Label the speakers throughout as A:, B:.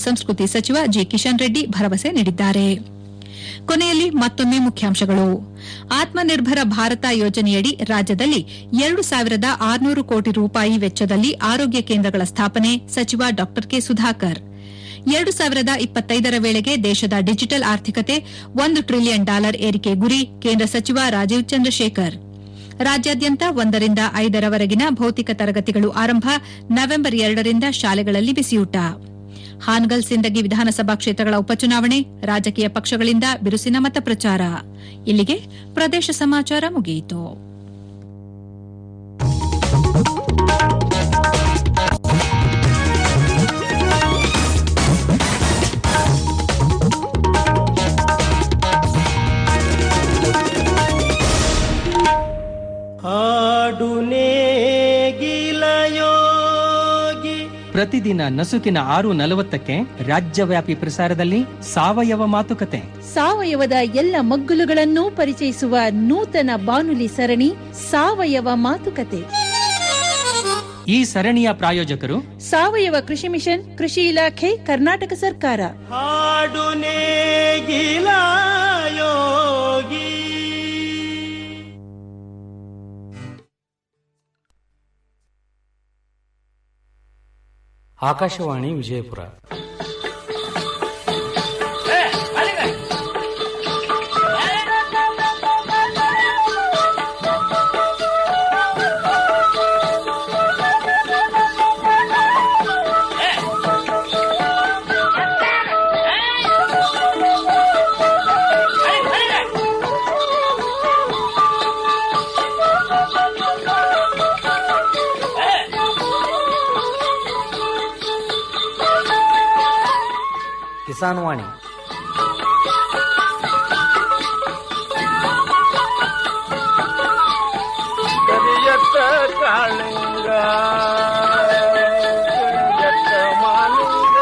A: ಸಂಸ್ಕೃತಿ ಸಚಿವ ಜಿ ಕಿಶನ್ ರೆಡ್ಡಿ ಭರವಸೆ ನೀಡಿದ್ದಾರೆ ಕೊನೆಯಲ್ಲಿ ಮತ್ತೊಮ್ಮೆ ಮುಖ್ಯಾಂಶಗಳು ಆತ್ಮನಿರ್ಭರ ಭಾರತ ಯೋಜನೆಯಡಿ ರಾಜ್ಯದಲ್ಲಿ ಎರಡು ಸಾವಿರದ ಆರುನೂರು ಕೋಟಿ ರೂಪಾಯಿ ವೆಚ್ಚದಲ್ಲಿ ಆರೋಗ್ಯ ಕೇಂದ್ರಗಳ ಸ್ಥಾಪನೆ ಸಚಿವ ಡಾ ಕೆ ಸುಧಾಕರ್ ಎರಡು ಸಾವಿರದ ಇಪ್ಪತ್ತೈದರ ವೇಳೆಗೆ ದೇಶದ ಡಿಜಿಟಲ್ ಆರ್ಥಿಕತೆ ಒಂದು ಟ್ರಿಲಿಯನ್ ಡಾಲರ್ ಏರಿಕೆ ಗುರಿ ಕೇಂದ್ರ ಸಚಿವ ರಾಜೀವ್ ಚಂದ್ರಶೇಖರ್ ರಾಜ್ಯಾದ್ಯಂತ ಒಂದರಿಂದ ಐದರವರೆಗಿನ ಭೌತಿಕ ತರಗತಿಗಳು ಆರಂಭ ನವೆಂಬರ್ ಎರಡರಿಂದ ಶಾಲೆಗಳಲ್ಲಿ ಬಿಸಿಯೂಟ ಹಾನಗಲ್ ಸಿಂದಗಿ ವಿಧಾನಸಭಾ ಕ್ಷೇತ್ರಗಳ ಉಪಚುನಾವಣೆ ರಾಜಕೀಯ ಪಕ್ಷಗಳಿಂದ ಬಿರುಸಿನ ಮತ ಪ್ರಚಾರ ಇಲ್ಲಿಗೆ ಪ್ರದೇಶ ಸಮಾಚಾರ ಮುಗಿಯಿತು
B: ಹಾಡು ಗಿಲಯೋಗಿ
C: ಪ್ರತಿದಿನ ನಸುಕಿನ ಆರು ನಲವತ್ತಕ್ಕೆ ರಾಜ್ಯವ್ಯಾಪಿ ಪ್ರಸಾರದಲ್ಲಿ ಸಾವಯವ ಮಾತುಕತೆ
D: ಸಾವಯವದ ಎಲ್ಲ ಮಗ್ಗುಲುಗಳನ್ನು ಪರಿಚಯಿಸುವ ನೂತನ ಬಾನುಲಿ ಸರಣಿ ಸಾವಯವ ಮಾತುಕತೆ
C: ಈ ಸರಣಿಯ ಪ್ರಾಯೋಜಕರು
D: ಸಾವಯವ ಕೃಷಿ ಮಿಷನ್ ಕೃಷಿ ಇಲಾಖೆ ಕರ್ನಾಟಕ ಸರ್ಕಾರ
B: ಹಾಡು ಗಿಲಯೋಗಿ
E: ಆಕಾಶವಾಣಿ ವಿಜಯಪುರ ಕಿಸಾನ್ ವಾಣಿ
B: ಕರಿಯತ್ತ ಕಾಳಿಂಗ ಕರಿಯತ್ತ ಮಾಲಿಂಗ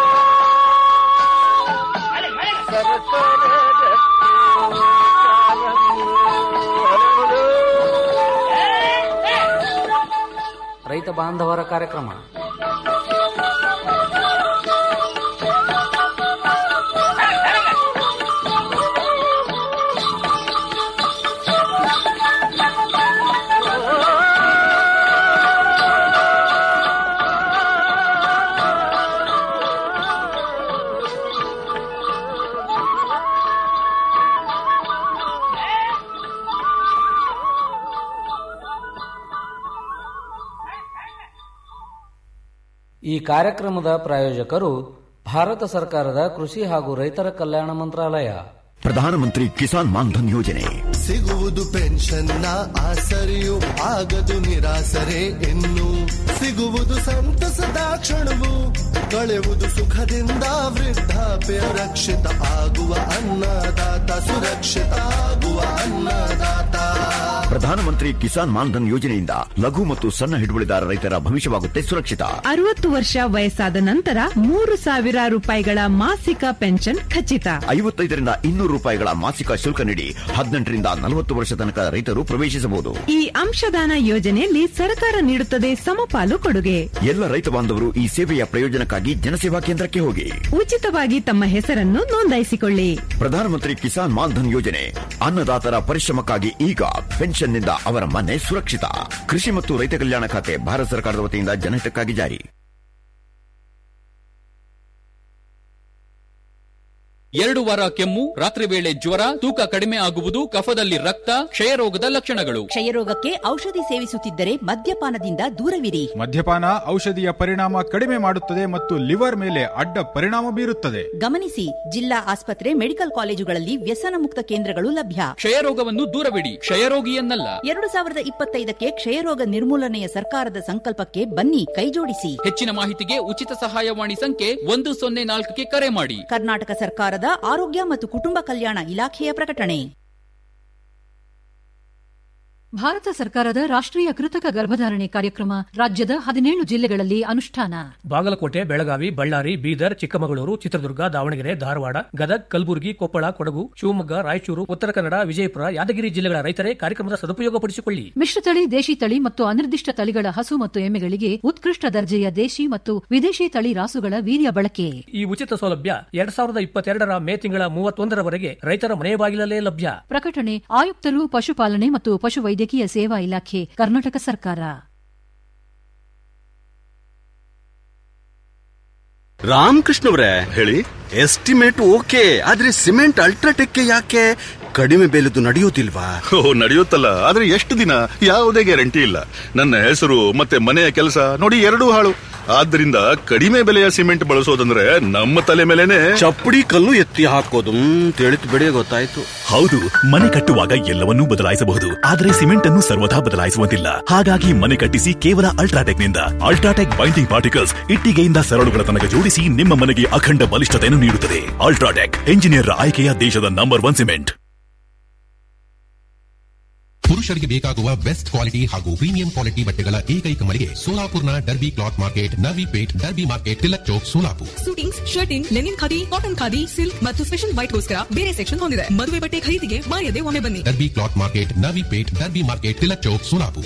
B: ಸರಸರ ರತ್ನ ಕಾರಂಗಿ ಹರಡು.
E: ರೈತ ಬಾಂಧವರ ಕಾರ್ಯಕ್ರಮ ಈ ಕಾರ್ಯಕ್ರಮದ ಪ್ರಾಯೋಜಕರು ಭಾರತ ಸರ್ಕಾರದ ಕೃಷಿ ಹಾಗೂ ರೈತರ ಕಲ್ಯಾಣ ಮಂತ್ರಾಲಯ
F: ಪ್ರಧಾನಮಂತ್ರಿ ಕಿಸಾನ್ ಮಾನ್ಧನ್ ಯೋಜನೆ
G: ಸಿಗುವುದು ಪೆನ್ಷನ್ನ ಆಸರೆಯು ಆಗದು ನಿರಾಸರೆ ಇನ್ನು ಸಿಗುವುದು ಸಂತಸದ ಕ್ಷಣವು ಕಳೆಯುವುದು ಸುಖದಿಂದ ವೃದ್ಧಾಪ್ಯ ರಕ್ಷಿತ ಆಗುವ ಅನ್ನದಾತ ಸುರಕ್ಷಿತ ಆಗುವ ಅನ್ನದಾತ
F: ಪ್ರಧಾನಮಂತ್ರಿ ಕಿಸಾನ್ ಮಾನ್ಧನ್ ಯೋಜನೆಯಿಂದ ಲಘು ಮತ್ತು ಸಣ್ಣ ಹಿಡುವಳಿದಾರ ರೈತರ ಭವಿಷ್ಯವಾಗುತ್ತೆ ಸುರಕ್ಷಿತ
H: ಅರವತ್ತು ವರ್ಷ ವಯಸ್ಸಾದ ನಂತರ ಮೂರು ಸಾವಿರ ರೂಪಾಯಿಗಳ ಮಾಸಿಕ ಪೆನ್ಷನ್ ಖಚಿತ
F: ಐವತ್ತೈದರಿಂದ ಇನ್ನೂರು ರೂಪಾಯಿಗಳ ಮಾಸಿಕ ಶುಲ್ಕ ನೀಡಿ ಹದಿನೆಂಟರಿಂದ ನಲವತ್ತು ವರ್ಷ ತನಕ ರೈತರು ಪ್ರವೇಶಿಸಬಹುದು
H: ಈ ಅಂಶದಾನ ಯೋಜನೆಯಲ್ಲಿ ಸರ್ಕಾರ ನೀಡುತ್ತದೆ ಸಮಪಾಲು ಕೊಡುಗೆ
F: ಎಲ್ಲ ರೈತ ಬಾಂಧವರು ಈ ಸೇವೆಯ ಪ್ರಯೋಜನಕ್ಕಾಗಿ ಜನಸೇವಾ ಕೇಂದ್ರಕ್ಕೆ ಹೋಗಿ
H: ಉಚಿತವಾಗಿ ತಮ್ಮ ಹೆಸರನ್ನು ನೋಂದಾಯಿಸಿಕೊಳ್ಳಿ
F: ಪ್ರಧಾನಮಂತ್ರಿ ಕಿಸಾನ್ ಮಾನ್ಧನ್ ಯೋಜನೆ ಅನ್ನದಾತರ ಪರಿಶ್ರಮಕ್ಕಾಗಿ ಈಗ ಪೆನ್ಷನ್ನಿಂದ ಅವರ ಮನೆ ಸುರಕ್ಷಿತ ಕೃಷಿ ಮತ್ತು ರೈತ ಕಲ್ಯಾಣ ಖಾತೆ ಭಾರತ ಸರ್ಕಾರದ ವತಿಯಿಂದ ಜನಹಿತಕ್ಕಾಗಿ ಜಾರಿ
I: ಎರಡು ವಾರ ಕೆಮ್ಮು ರಾತ್ರಿ ವೇಳೆ ಜ್ವರ ತೂಕ ಕಡಿಮೆ ಆಗುವುದು ಕಫದಲ್ಲಿ ರಕ್ತ ಕ್ಷಯರೋಗದ ಲಕ್ಷಣಗಳು
J: ಕ್ಷಯರೋಗಕ್ಕೆ ಔಷಧಿ ಸೇವಿಸುತ್ತಿದ್ದರೆ ಮದ್ಯಪಾನದಿಂದ ದೂರವಿರಿ
K: ಮದ್ಯಪಾನ ಔಷಧಿಯ ಪರಿಣಾಮ ಕಡಿಮೆ ಮಾಡುತ್ತದೆ ಮತ್ತು ಲಿವರ್ ಮೇಲೆ ಅಡ್ಡ ಪರಿಣಾಮ ಬೀರುತ್ತದೆ
J: ಗಮನಿಸಿ ಜಿಲ್ಲಾ ಆಸ್ಪತ್ರೆ ಮೆಡಿಕಲ್ ಕಾಲೇಜುಗಳಲ್ಲಿ ವ್ಯಸನ ಮುಕ್ತ ಕೇಂದ್ರಗಳು ಲಭ್ಯ
I: ಕ್ಷಯರೋಗವನ್ನು ದೂರವಿಡಿ ಕ್ಷಯರೋಗಿಯನ್ನಲ್ಲ
J: ಎರಡು ಸಾವಿರದ ಇಪ್ಪತ್ತೈದಕ್ಕೆ ಕ್ಷಯರೋಗ ನಿರ್ಮೂಲನೆಯ ಸರ್ಕಾರದ ಸಂಕಲ್ಪಕ್ಕೆ ಬನ್ನಿ ಕೈಜೋಡಿಸಿ
I: ಹೆಚ್ಚಿನ ಮಾಹಿತಿಗೆ ಉಚಿತ ಸಹಾಯವಾಣಿ ಸಂಖ್ಯೆ ಒಂದು ಸೊನ್ನೆ ನಾಲ್ಕಕ್ಕೆ ಕರೆ ಮಾಡಿ
J: ಕರ್ನಾಟಕ ಸರ್ಕಾರದ ಆರೋಗ್ಯ ಮತ್ತು ಕುಟುಂಬ ಕಲ್ಯಾಣ ಇಲಾಖೆಯ ಪ್ರಕಟಣೆ
L: ಭಾರತ ಸರ್ಕಾರದ ರಾಷ್ಟ್ರೀಯ ಕೃತಕ ಗರ್ಭಧಾರಣೆ ಕಾರ್ಯಕ್ರಮ ರಾಜ್ಯದ ಹದಿನೇಳು ಜಿಲ್ಲೆಗಳಲ್ಲಿ ಅನುಷ್ಠಾನ
M: ಬಾಗಲಕೋಟೆ ಬೆಳಗಾವಿ ಬಳ್ಳಾರಿ ಬೀದರ್ ಚಿಕ್ಕಮಗಳೂರು ಚಿತ್ರದುರ್ಗ ದಾವಣಗೆರೆ ಧಾರವಾಡ ಗದಗ್ ಕಲಬುರಗಿ ಕೊಪ್ಪಳ ಕೊಡಗು ಶಿವಮೊಗ್ಗ ರಾಯಚೂರು ಉತ್ತರ ಕನ್ನಡ ವಿಜಯಪುರ ಯಾದಗಿರಿ ಜಿಲ್ಲೆಗಳ ರೈತರೇ ಕಾರ್ಯಕ್ರಮದ ಸದುಪಯೋಗಪಡಿಸಿಕೊಳ್ಳಿ
L: ಮಿಶ್ರತಳಿ ದೇಶಿ ತಳಿ ಮತ್ತು ಅನಿರ್ದಿಷ್ಟ ತಳಿಗಳ ಹಸು ಮತ್ತು ಎಮ್ಮೆಗಳಿಗೆ ಉತ್ಕೃಷ್ಟ ದರ್ಜೆಯ ದೇಶಿ ಮತ್ತು ವಿದೇಶಿ ತಳಿ ರಾಸುಗಳ ವೀರ್ಯ ಬಳಕೆ
M: ಈ ಉಚಿತ ಸೌಲಭ್ಯ ಎರಡ್ ಸಾವಿರದ ಇಪ್ಪತ್ತೆರಡರ ಮೇ ತಿಂಗಳ ಮೂವತ್ತೊಂದರವರೆಗೆ ರೈತರ ಮನೆ ಬಾಗಿಲಲ್ಲೇ ಲಭ್ಯ
L: ಪ್ರಕಟಣೆ ಆಯುಕ್ತರು ಪಶುಪಾಲನೆ ಮತ್ತು ಪಶುವೈದ್ಯಕೀಯ ಸೇವಾ ಇಲಾಖೆ ಕರ್ನಾಟಕ ಸರ್ಕಾರ
N: ರಾಮಕೃಷ್ಣ ಅವರೇ ಹೇಳಿ ಎಸ್ಟಿಮೇಟ್ ಓಕೆ ಆದ್ರೆ ಸಿಮೆಂಟ್ ಅಲ್ಟ್ರಾಟೆಕ್ ಯಾಕೆ ಕಡಿಮೆ ಬೆಲೆದು ನಡೆಯೋದಿಲ್ವಾ
O: ಓ ನಡೆಯುತ್ತಲ್ಲ ಆದ್ರೆ ಎಷ್ಟು ದಿನ ಯಾವುದೇ ಗ್ಯಾರಂಟಿ ಇಲ್ಲ ನನ್ನ ಹೆಸರು ಮತ್ತೆ ಮನೆಯ ಕೆಲಸ ನೋಡಿ ಎರಡೂ ಹಾಳು ಆದ್ದರಿಂದ ಕಡಿಮೆ ಬೆಲೆಯ ಸಿಮೆಂಟ್ ಬಳಸೋದಂದ್ರೆ ನಮ್ಮ ತಲೆ ಮೇಲೆನೆ
N: ಚಪ್ಪಡಿ ಕಲ್ಲು ಎತ್ತಿ ಹಾಕೋದು ತಿಳಿತು ಬಿಡಿ ಗೊತ್ತಾಯ್ತು
P: ಹೌದು ಮನೆ ಕಟ್ಟುವಾಗ ಎಲ್ಲವನ್ನೂ ಬದಲಾಯಿಸಬಹುದು ಆದರೆ ಸಿಮೆಂಟ್ ಅನ್ನು ಸರ್ವದಾ ಬದಲಾಯಿಸುವಂತಿಲ್ಲ ಹಾಗಾಗಿ ಮನೆ ಕಟ್ಟಿಸಿ ಕೇವಲ ಅಲ್ಟ್ರಾಟೆಕ್ ನಿಂದ ಅಲ್ಟ್ರಾಟೆಕ್ ಬೈಂಡಿಂಗ್ ಪಾರ್ಟಿಕಲ್ಸ್ ಇಟ್ಟಿಗೆಯಿಂದ ಸರಳುಗಳ ತನಕ ಜೋಡಿಸಿ ನಿಮ್ಮ ಮನೆಗೆ ಅಖಂಡ ಬಲಿಷ್ಠತೆಯನ್ನು ನೀಡುತ್ತದೆ ಅಲ್ಟ್ರಾಟೆಕ್ ಎಂಜಿನಿಯರ್ ಆಯ್ಕೆಯ ದೇಶದ ನಂಬರ್ ಒನ್ ಸಿಮೆಂಟ್
Q: ಪುರುಷರಿಗೆ ಬೇಕಾಗುವ ಬೆಸ್ಟ್ ಕ್ವಾಲಿಟಿ ಹಾಗೂ ಪ್ರೀಮಿಯಂ ಕ್ವಾಲಿಟಿ ಬಟ್ಟೆಗಳ ಏಕೈಕ ಮಳಿಗೆ ಸೋಲಾಪುರ್ನ Derby cloth market Navi Peth Derby market Tilak Chowk Solapur
R: suitings shirting linen khadi cotton khadi silk ಮತ್ತು ಸ್ಪೆಷಲ್ ವೈಟ್ಗೋಸ್ಕರ ಬೇರೆ ಸೆಕ್ಷನ್ ಹೊಂದಿದೆ ಮದುವೆ ಬಟ್ಟೆ ಖರೀದಿಗೆ ಮಾಯದೆ ಒಮ್ಮೆ ಬನ್ನಿ
Q: Derby cloth market Navi Peth Derby market Tilak Chowk Solapur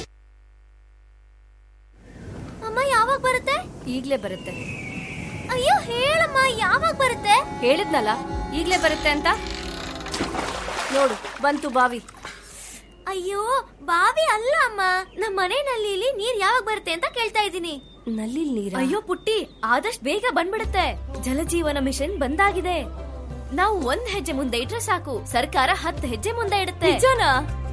S: ಅಮ್ಮ ಯಾವಾಗ ಬರುತ್ತೆ ಈಗ್ಲೇ ಬರುತ್ತೆ ಅಯ್ಯೋ ಹೇಳಮ್ಮ ಯಾವಾಗ ಬರುತ್ತೆ ಹೇಳಿದ್ನಲ್ಲ ಈಗ್ಲೇ ಬರುತ್ತೆ ಅಂತ ನೋಡು ಬಂತು ಬಾವಿ ಅಯ್ಯೋ ಬಾವಿ ಅಲ್ಲ ಅಮ್ಮ ನಮ್ಮ ಮನೆ ನಲ್ಲಿಲಿ ನೀರ್ ಯಾವಾಗ ಬರುತ್ತೆ ಅಂತ ಕೇಳ್ತಾ ಇದ್ದೀನಿ ನಲ್ಲಿ ನೀರ್ ಅಯ್ಯೋ ಪುಟ್ಟಿ ಆದಷ್ಟು ಬೇಗ ಬಂದ್ಬಿಡುತ್ತೆ ಜಲಜೀವನ ಮಿಷನ್ ಬಂದಾಗಿದೆ ನಾವು ಒಂದ್ ಹೆಜ್ಜೆ ಮುಂದೆ ಇಟ್ರೆ ಸಾಕು ಸರ್ಕಾರ ಹತ್ತು ಹೆಜ್ಜೆ ಮುಂದೆ ಇಡುತ್ತೆ ನಿಜನಾ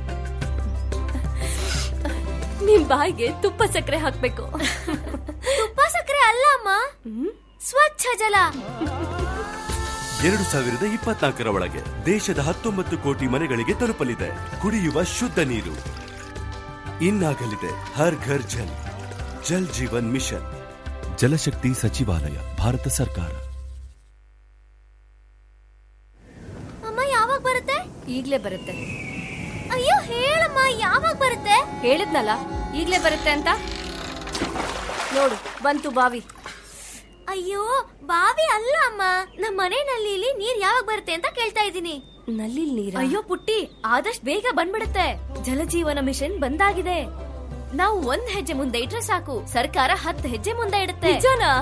S: ನಿಮ್ ಬಾಯಿಗೆ ತುಪ್ಪ ಸಕ್ಕರೆ ಹಾಕ್ಬೇಕು ತುಪ್ಪ ಸಕ್ಕರೆ ಅಲ್ಲ ಅಮ್ಮ ಸ್ವಚ್ಛ ಜಲ
T: ಎರಡು ಸಾವಿರದ ಇಪ್ಪತ್ನಾಲ್ಕರ ಒಳಗೆ ದೇಶದ ಹತ್ತೊಂಬತ್ತು ಕೋಟಿ ಮನೆಗಳಿಗೆ ತಲುಪಲಿದೆ ಕುಡಿಯುವ ಶುದ್ಧ ನೀರು ಇನ್ನಾಗಲಿದೆ ಹರ್ ಘರ್ ಜಲ್ ಜಲ್ ಜೀವನ್ ಮಿಷನ್ ಜಲಶಕ್ತಿ ಸಚಿವಾಲಯ ಭಾರತ ಸರ್ಕಾರ
S: ಅಮ್ಮ ಯಾವಾಗ ಬರುತ್ತೆ ಈಗ್ಲೇ ಬರುತ್ತೆ ಅಯ್ಯೋ ಹೇಳಮ್ಮ ಯಾವಾಗ ಬರುತ್ತೆ ಹೇಳಿದ್ನಲ್ಲ ಈಗ್ಲೇ ಬರುತ್ತೆ ಅಂತ ನೋಡು ಬಂತು ಬಾವಿ ಅಯ್ಯೋ ಬಾವಿ ಅಲ್ಲ ಅಮ್ಮ ನಮ್ಮ ಮನೆ ನಲ್ಲಿಲಿ ನೀರ್ ಯಾವಾಗ ಬರುತ್ತೆ ಅಂತ ಕೇಳ್ತಾ ಇದ್ದೀನಿ ನಲ್ಲಿ ನೀರ್ ಅಯ್ಯೋ ಪುಟ್ಟಿ ಆದಷ್ಟು ಬೇಗ ಬಂದ್ಬಿಡುತ್ತೆ ಜಲಜೀವನ ಮಿಷನ್ ಬಂದಾಗಿದೆ ನಾವು ಒಂದ್ ಹೆಜ್ಜೆ ಮುಂದೆ ಇಟ್ರೆ ಸಾಕು ಸರ್ಕಾರ ಹತ್ತು ಹೆಜ್ಜೆ ಮುಂದೆ ಇಡುತ್ತೆ ನಿಜನಾ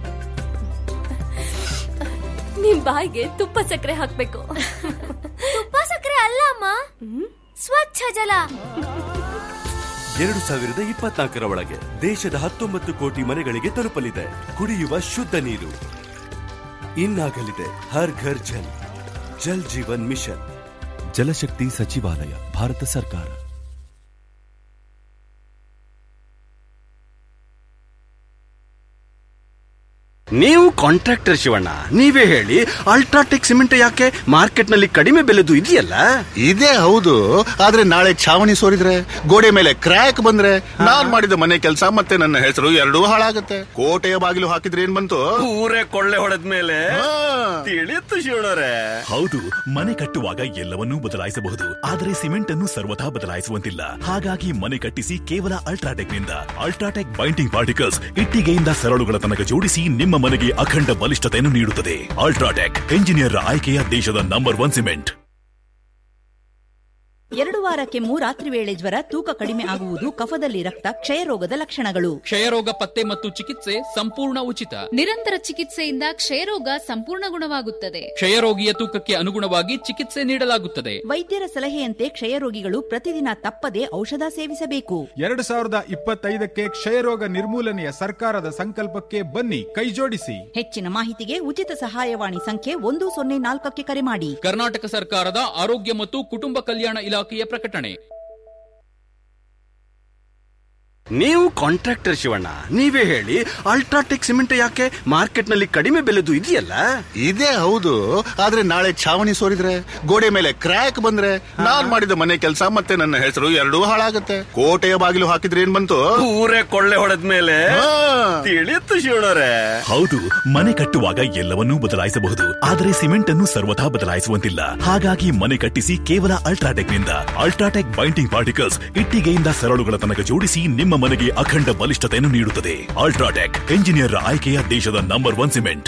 S: ನಿಮ್ ಬಾಯಿಗೆ ತುಪ್ಪ ಸಕ್ಕರೆ ಹಾಕ್ಬೇಕು ತುಪ್ಪ ಸಕ್ಕರೆ ಅಲ್ಲ ಅಮ್ಮ ಸ್ವಚ್ಛ ಜಲ
T: ಎರಡು ಸಾವಿರದ ಇಪ್ಪತ್ನಾಲ್ಕರ ಒಳಗೆ ದೇಶದ ಹತ್ತೊಂಬತ್ತು ಕೋಟಿ ಮನೆಗಳಿಗೆ ತಲುಪಲಿದೆ ಕುಡಿಯುವ ಶುದ್ಧ ನೀರು ಇನ್ನಾಗಲಿದೆ ಹರ್ ಘರ್ ಜಲ್ ಜಲ್ ಜೀವನ್ ಮಿಷನ್ ಜಲಶಕ್ತಿ ಸಚಿವಾಲಯ ಭಾರತ ಸರ್ಕಾರ
N: ನೀವು ಕಾಂಟ್ರಾಕ್ಟರ್ ಶಿವಣ್ಣ ನೀವೇ ಹೇಳಿ ಅಲ್ಟ್ರಾಟೆಕ್ ಸಿಮೆಂಟ್ ಯಾಕೆ ಮಾರ್ಕೆಟ್ ನಲ್ಲಿ ಕಡಿಮೆ ಬೆಲೆದು ಇದೆಯಲ್ಲ
O: ಇದೇ ಹೌದು ಆದ್ರೆ ನಾಳೆ ಛಾವಣಿ ಸೋರಿದ್ರೆ ಗೋಡೆ ಮೇಲೆ ಕ್ರ್ಯಾಕ್ ಬಂದ್ರೆ ನಾನ್ ಮಾಡಿದ ಮನೆ ಕೆಲಸ ಮತ್ತೆ ನನ್ನ ಹೆಸರು ಎರಡೂ ಹಾಳಾಗತ್ತೆ ಕೋಟೆಯ ಬಾಗಿಲು ಹಾಕಿದ್ರೆ ಏನ್ ಬಂತು
N: ಊರೇ ಕೊಳ್ಳೆ ಹೊಡೆದ ಮೇಲೆ ತಿಳಿತು ಶಿವಣ್ಣರೇ
P: ಹೌದು ಮನೆ ಕಟ್ಟುವಾಗ ಎಲ್ಲವನ್ನೂ ಬದಲಾಯಿಸಬಹುದು ಆದರೆ ಸಿಮೆಂಟ್ ಅನ್ನು ಸರ್ವದಾ ಬದಲಾಯಿಸುವಂತಿಲ್ಲ ಹಾಗಾಗಿ ಮನೆ ಕಟ್ಟಿಸಿ ಕೇವಲ ಅಲ್ಟ್ರಾಟೆಕ್ ನಿಂದ ಅಲ್ಟ್ರಾಟೆಕ್ ಬೈಂಡಿಂಗ್ ಪಾರ್ಟಿಕಲ್ಸ್ ಇಟ್ಟಿಗೆಯಿಂದ ಸರಳುಗಳ ತನಕ ಜೋಡಿಸಿ ನಿಮ್ಮ ಮನೆಗೆ ಅಖಂಡ ಬಲಿಷ್ಠತೆಯನ್ನು ನೀಡುತ್ತದೆ ಅಲ್ಟ್ರಾಟೆಕ್ ಎಂಜಿನಿಯರ್ ಆಯ್ಕೆಯ ದೇಶದ ನಂಬರ್ ಒನ್ ಸಿಮೆಂಟ್
J: ಎರಡು ವಾರ ಕೆಮ್ಮು ರಾತ್ರಿ ವೇಳೆ ಜ್ವರ ತೂಕ ಕಡಿಮೆ ಆಗುವುದು ಕಫದಲ್ಲಿ ರಕ್ತ ಕ್ಷಯರೋಗದ ಲಕ್ಷಣಗಳು
I: ಕ್ಷಯರೋಗ ಪತ್ತೆ ಮತ್ತು ಚಿಕಿತ್ಸೆ ಸಂಪೂರ್ಣ ಉಚಿತ
U: ನಿರಂತರ ಚಿಕಿತ್ಸೆಯಿಂದ ಕ್ಷಯರೋಗ ಸಂಪೂರ್ಣ ಗುಣವಾಗುತ್ತದೆ
I: ಕ್ಷಯರೋಗಿಯ ತೂಕಕ್ಕೆ ಅನುಗುಣವಾಗಿ ಚಿಕಿತ್ಸೆ ನೀಡಲಾಗುತ್ತದೆ
J: ವೈದ್ಯರ ಸಲಹೆಯಂತೆ ಕ್ಷಯರೋಗಿಗಳು ಪ್ರತಿದಿನ ತಪ್ಪದೆ ಔಷಧ ಸೇವಿಸಬೇಕು
K: ಎರಡು ಸಾವಿರದ ಇಪ್ಪತ್ತೈದಕ್ಕೆ ಕ್ಷಯರೋಗ ನಿರ್ಮೂಲನೆಯ ಸರ್ಕಾರದ ಸಂಕಲ್ಪಕ್ಕೆ ಬನ್ನಿ ಕೈಜೋಡಿಸಿ
J: ಹೆಚ್ಚಿನ ಮಾಹಿತಿಗೆ ಉಚಿತ ಸಹಾಯವಾಣಿ ಸಂಖ್ಯೆ ಒಂದು ಸೊನ್ನೆ ನಾಲ್ಕಕ್ಕೆ ಕರೆ ಮಾಡಿ
I: ಕರ್ನಾಟಕ ಸರ್ಕಾರದ ಆರೋಗ್ಯ ಮತ್ತು ಕುಟುಂಬ ಕಲ್ಯಾಣ ಇಲಾಖೆಯ ಪ್ರಕಟಣೆ
N: ನೀವು ಕಾಂಟ್ರಾಕ್ಟರ್ ಶಿವಣ್ಣ ನೀವೇ ಹೇಳಿ ಅಲ್ಟ್ರಾಟೆಕ್ ಸಿಮೆಂಟ್ ಯಾಕೆ ಮಾರ್ಕೆಟ್ ನಲ್ಲಿ ಕಡಿಮೆ ಬೆಲೆದು ಇದೆಯಲ್ಲ
O: ಇದೇ ಹೌದು ಆದ್ರೆ ನಾಳೆ ಛಾವಣಿ ಸೋರಿದ್ರೆ ಗೋಡೆ ಮೇಲೆ ಕ್ರ್ಯಾಕ್ ಬಂದ್ರೆ ನಾನ್ ಮಾಡಿದ ಮನೆ ಕೆಲಸ ಮತ್ತೆ ನನ್ನ ಹೆಸರು ಎರಡೂ ಹಾಳಾಗತ್ತೆ ಕೋಟೆಯ ಬಾಗಿಲು ಹಾಕಿದ್ರೆ ಏನ್ ಬಂತು
N: ಊರೇ ಕೊಳ್ಳೆ ಹೊಡೆದ್ಮೇಲೆ ತಿಳಿಯುತ್ತು ಶಿವಣ್ಣರೇ
P: ಹೌದು ಮನೆ ಕಟ್ಟುವಾಗ ಎಲ್ಲವನ್ನೂ ಬದಲಾಯಿಸಬಹುದು ಆದರೆ ಸಿಮೆಂಟ್ ಅನ್ನು ಸರ್ವಥಾ ಬದಲಾಯಿಸುವಂತಿಲ್ಲ ಹಾಗಾಗಿ ಮನೆ ಕಟ್ಟಿಸಿ ಕೇವಲ ಅಲ್ಟ್ರಾಟೆಕ್ ನಿಂದ ಅಲ್ಟ್ರಾಟೆಕ್ ಬೈಂಡಿಂಗ್ ಪಾರ್ಟಿಕಲ್ಸ್ ಇಟ್ಟಿಗೆಯಿಂದ ಸರಳುಗಳ ತನಕ ಜೋಡಿಸಿ ನಿಮ್ಮ ಮನೆಗೆ ಅಖಂಡ ಬಲಿಷ್ಠತೆಯನ್ನು ನೀಡುತ್ತದೆ ಅಲ್ಟ್ರಾಟೆಕ್ ಎಂಜಿನಿಯರ್ ಆಯ್ಕೆಯ ದೇಶದ ನಂಬರ್ ಒನ್ ಸಿಮೆಂಟ್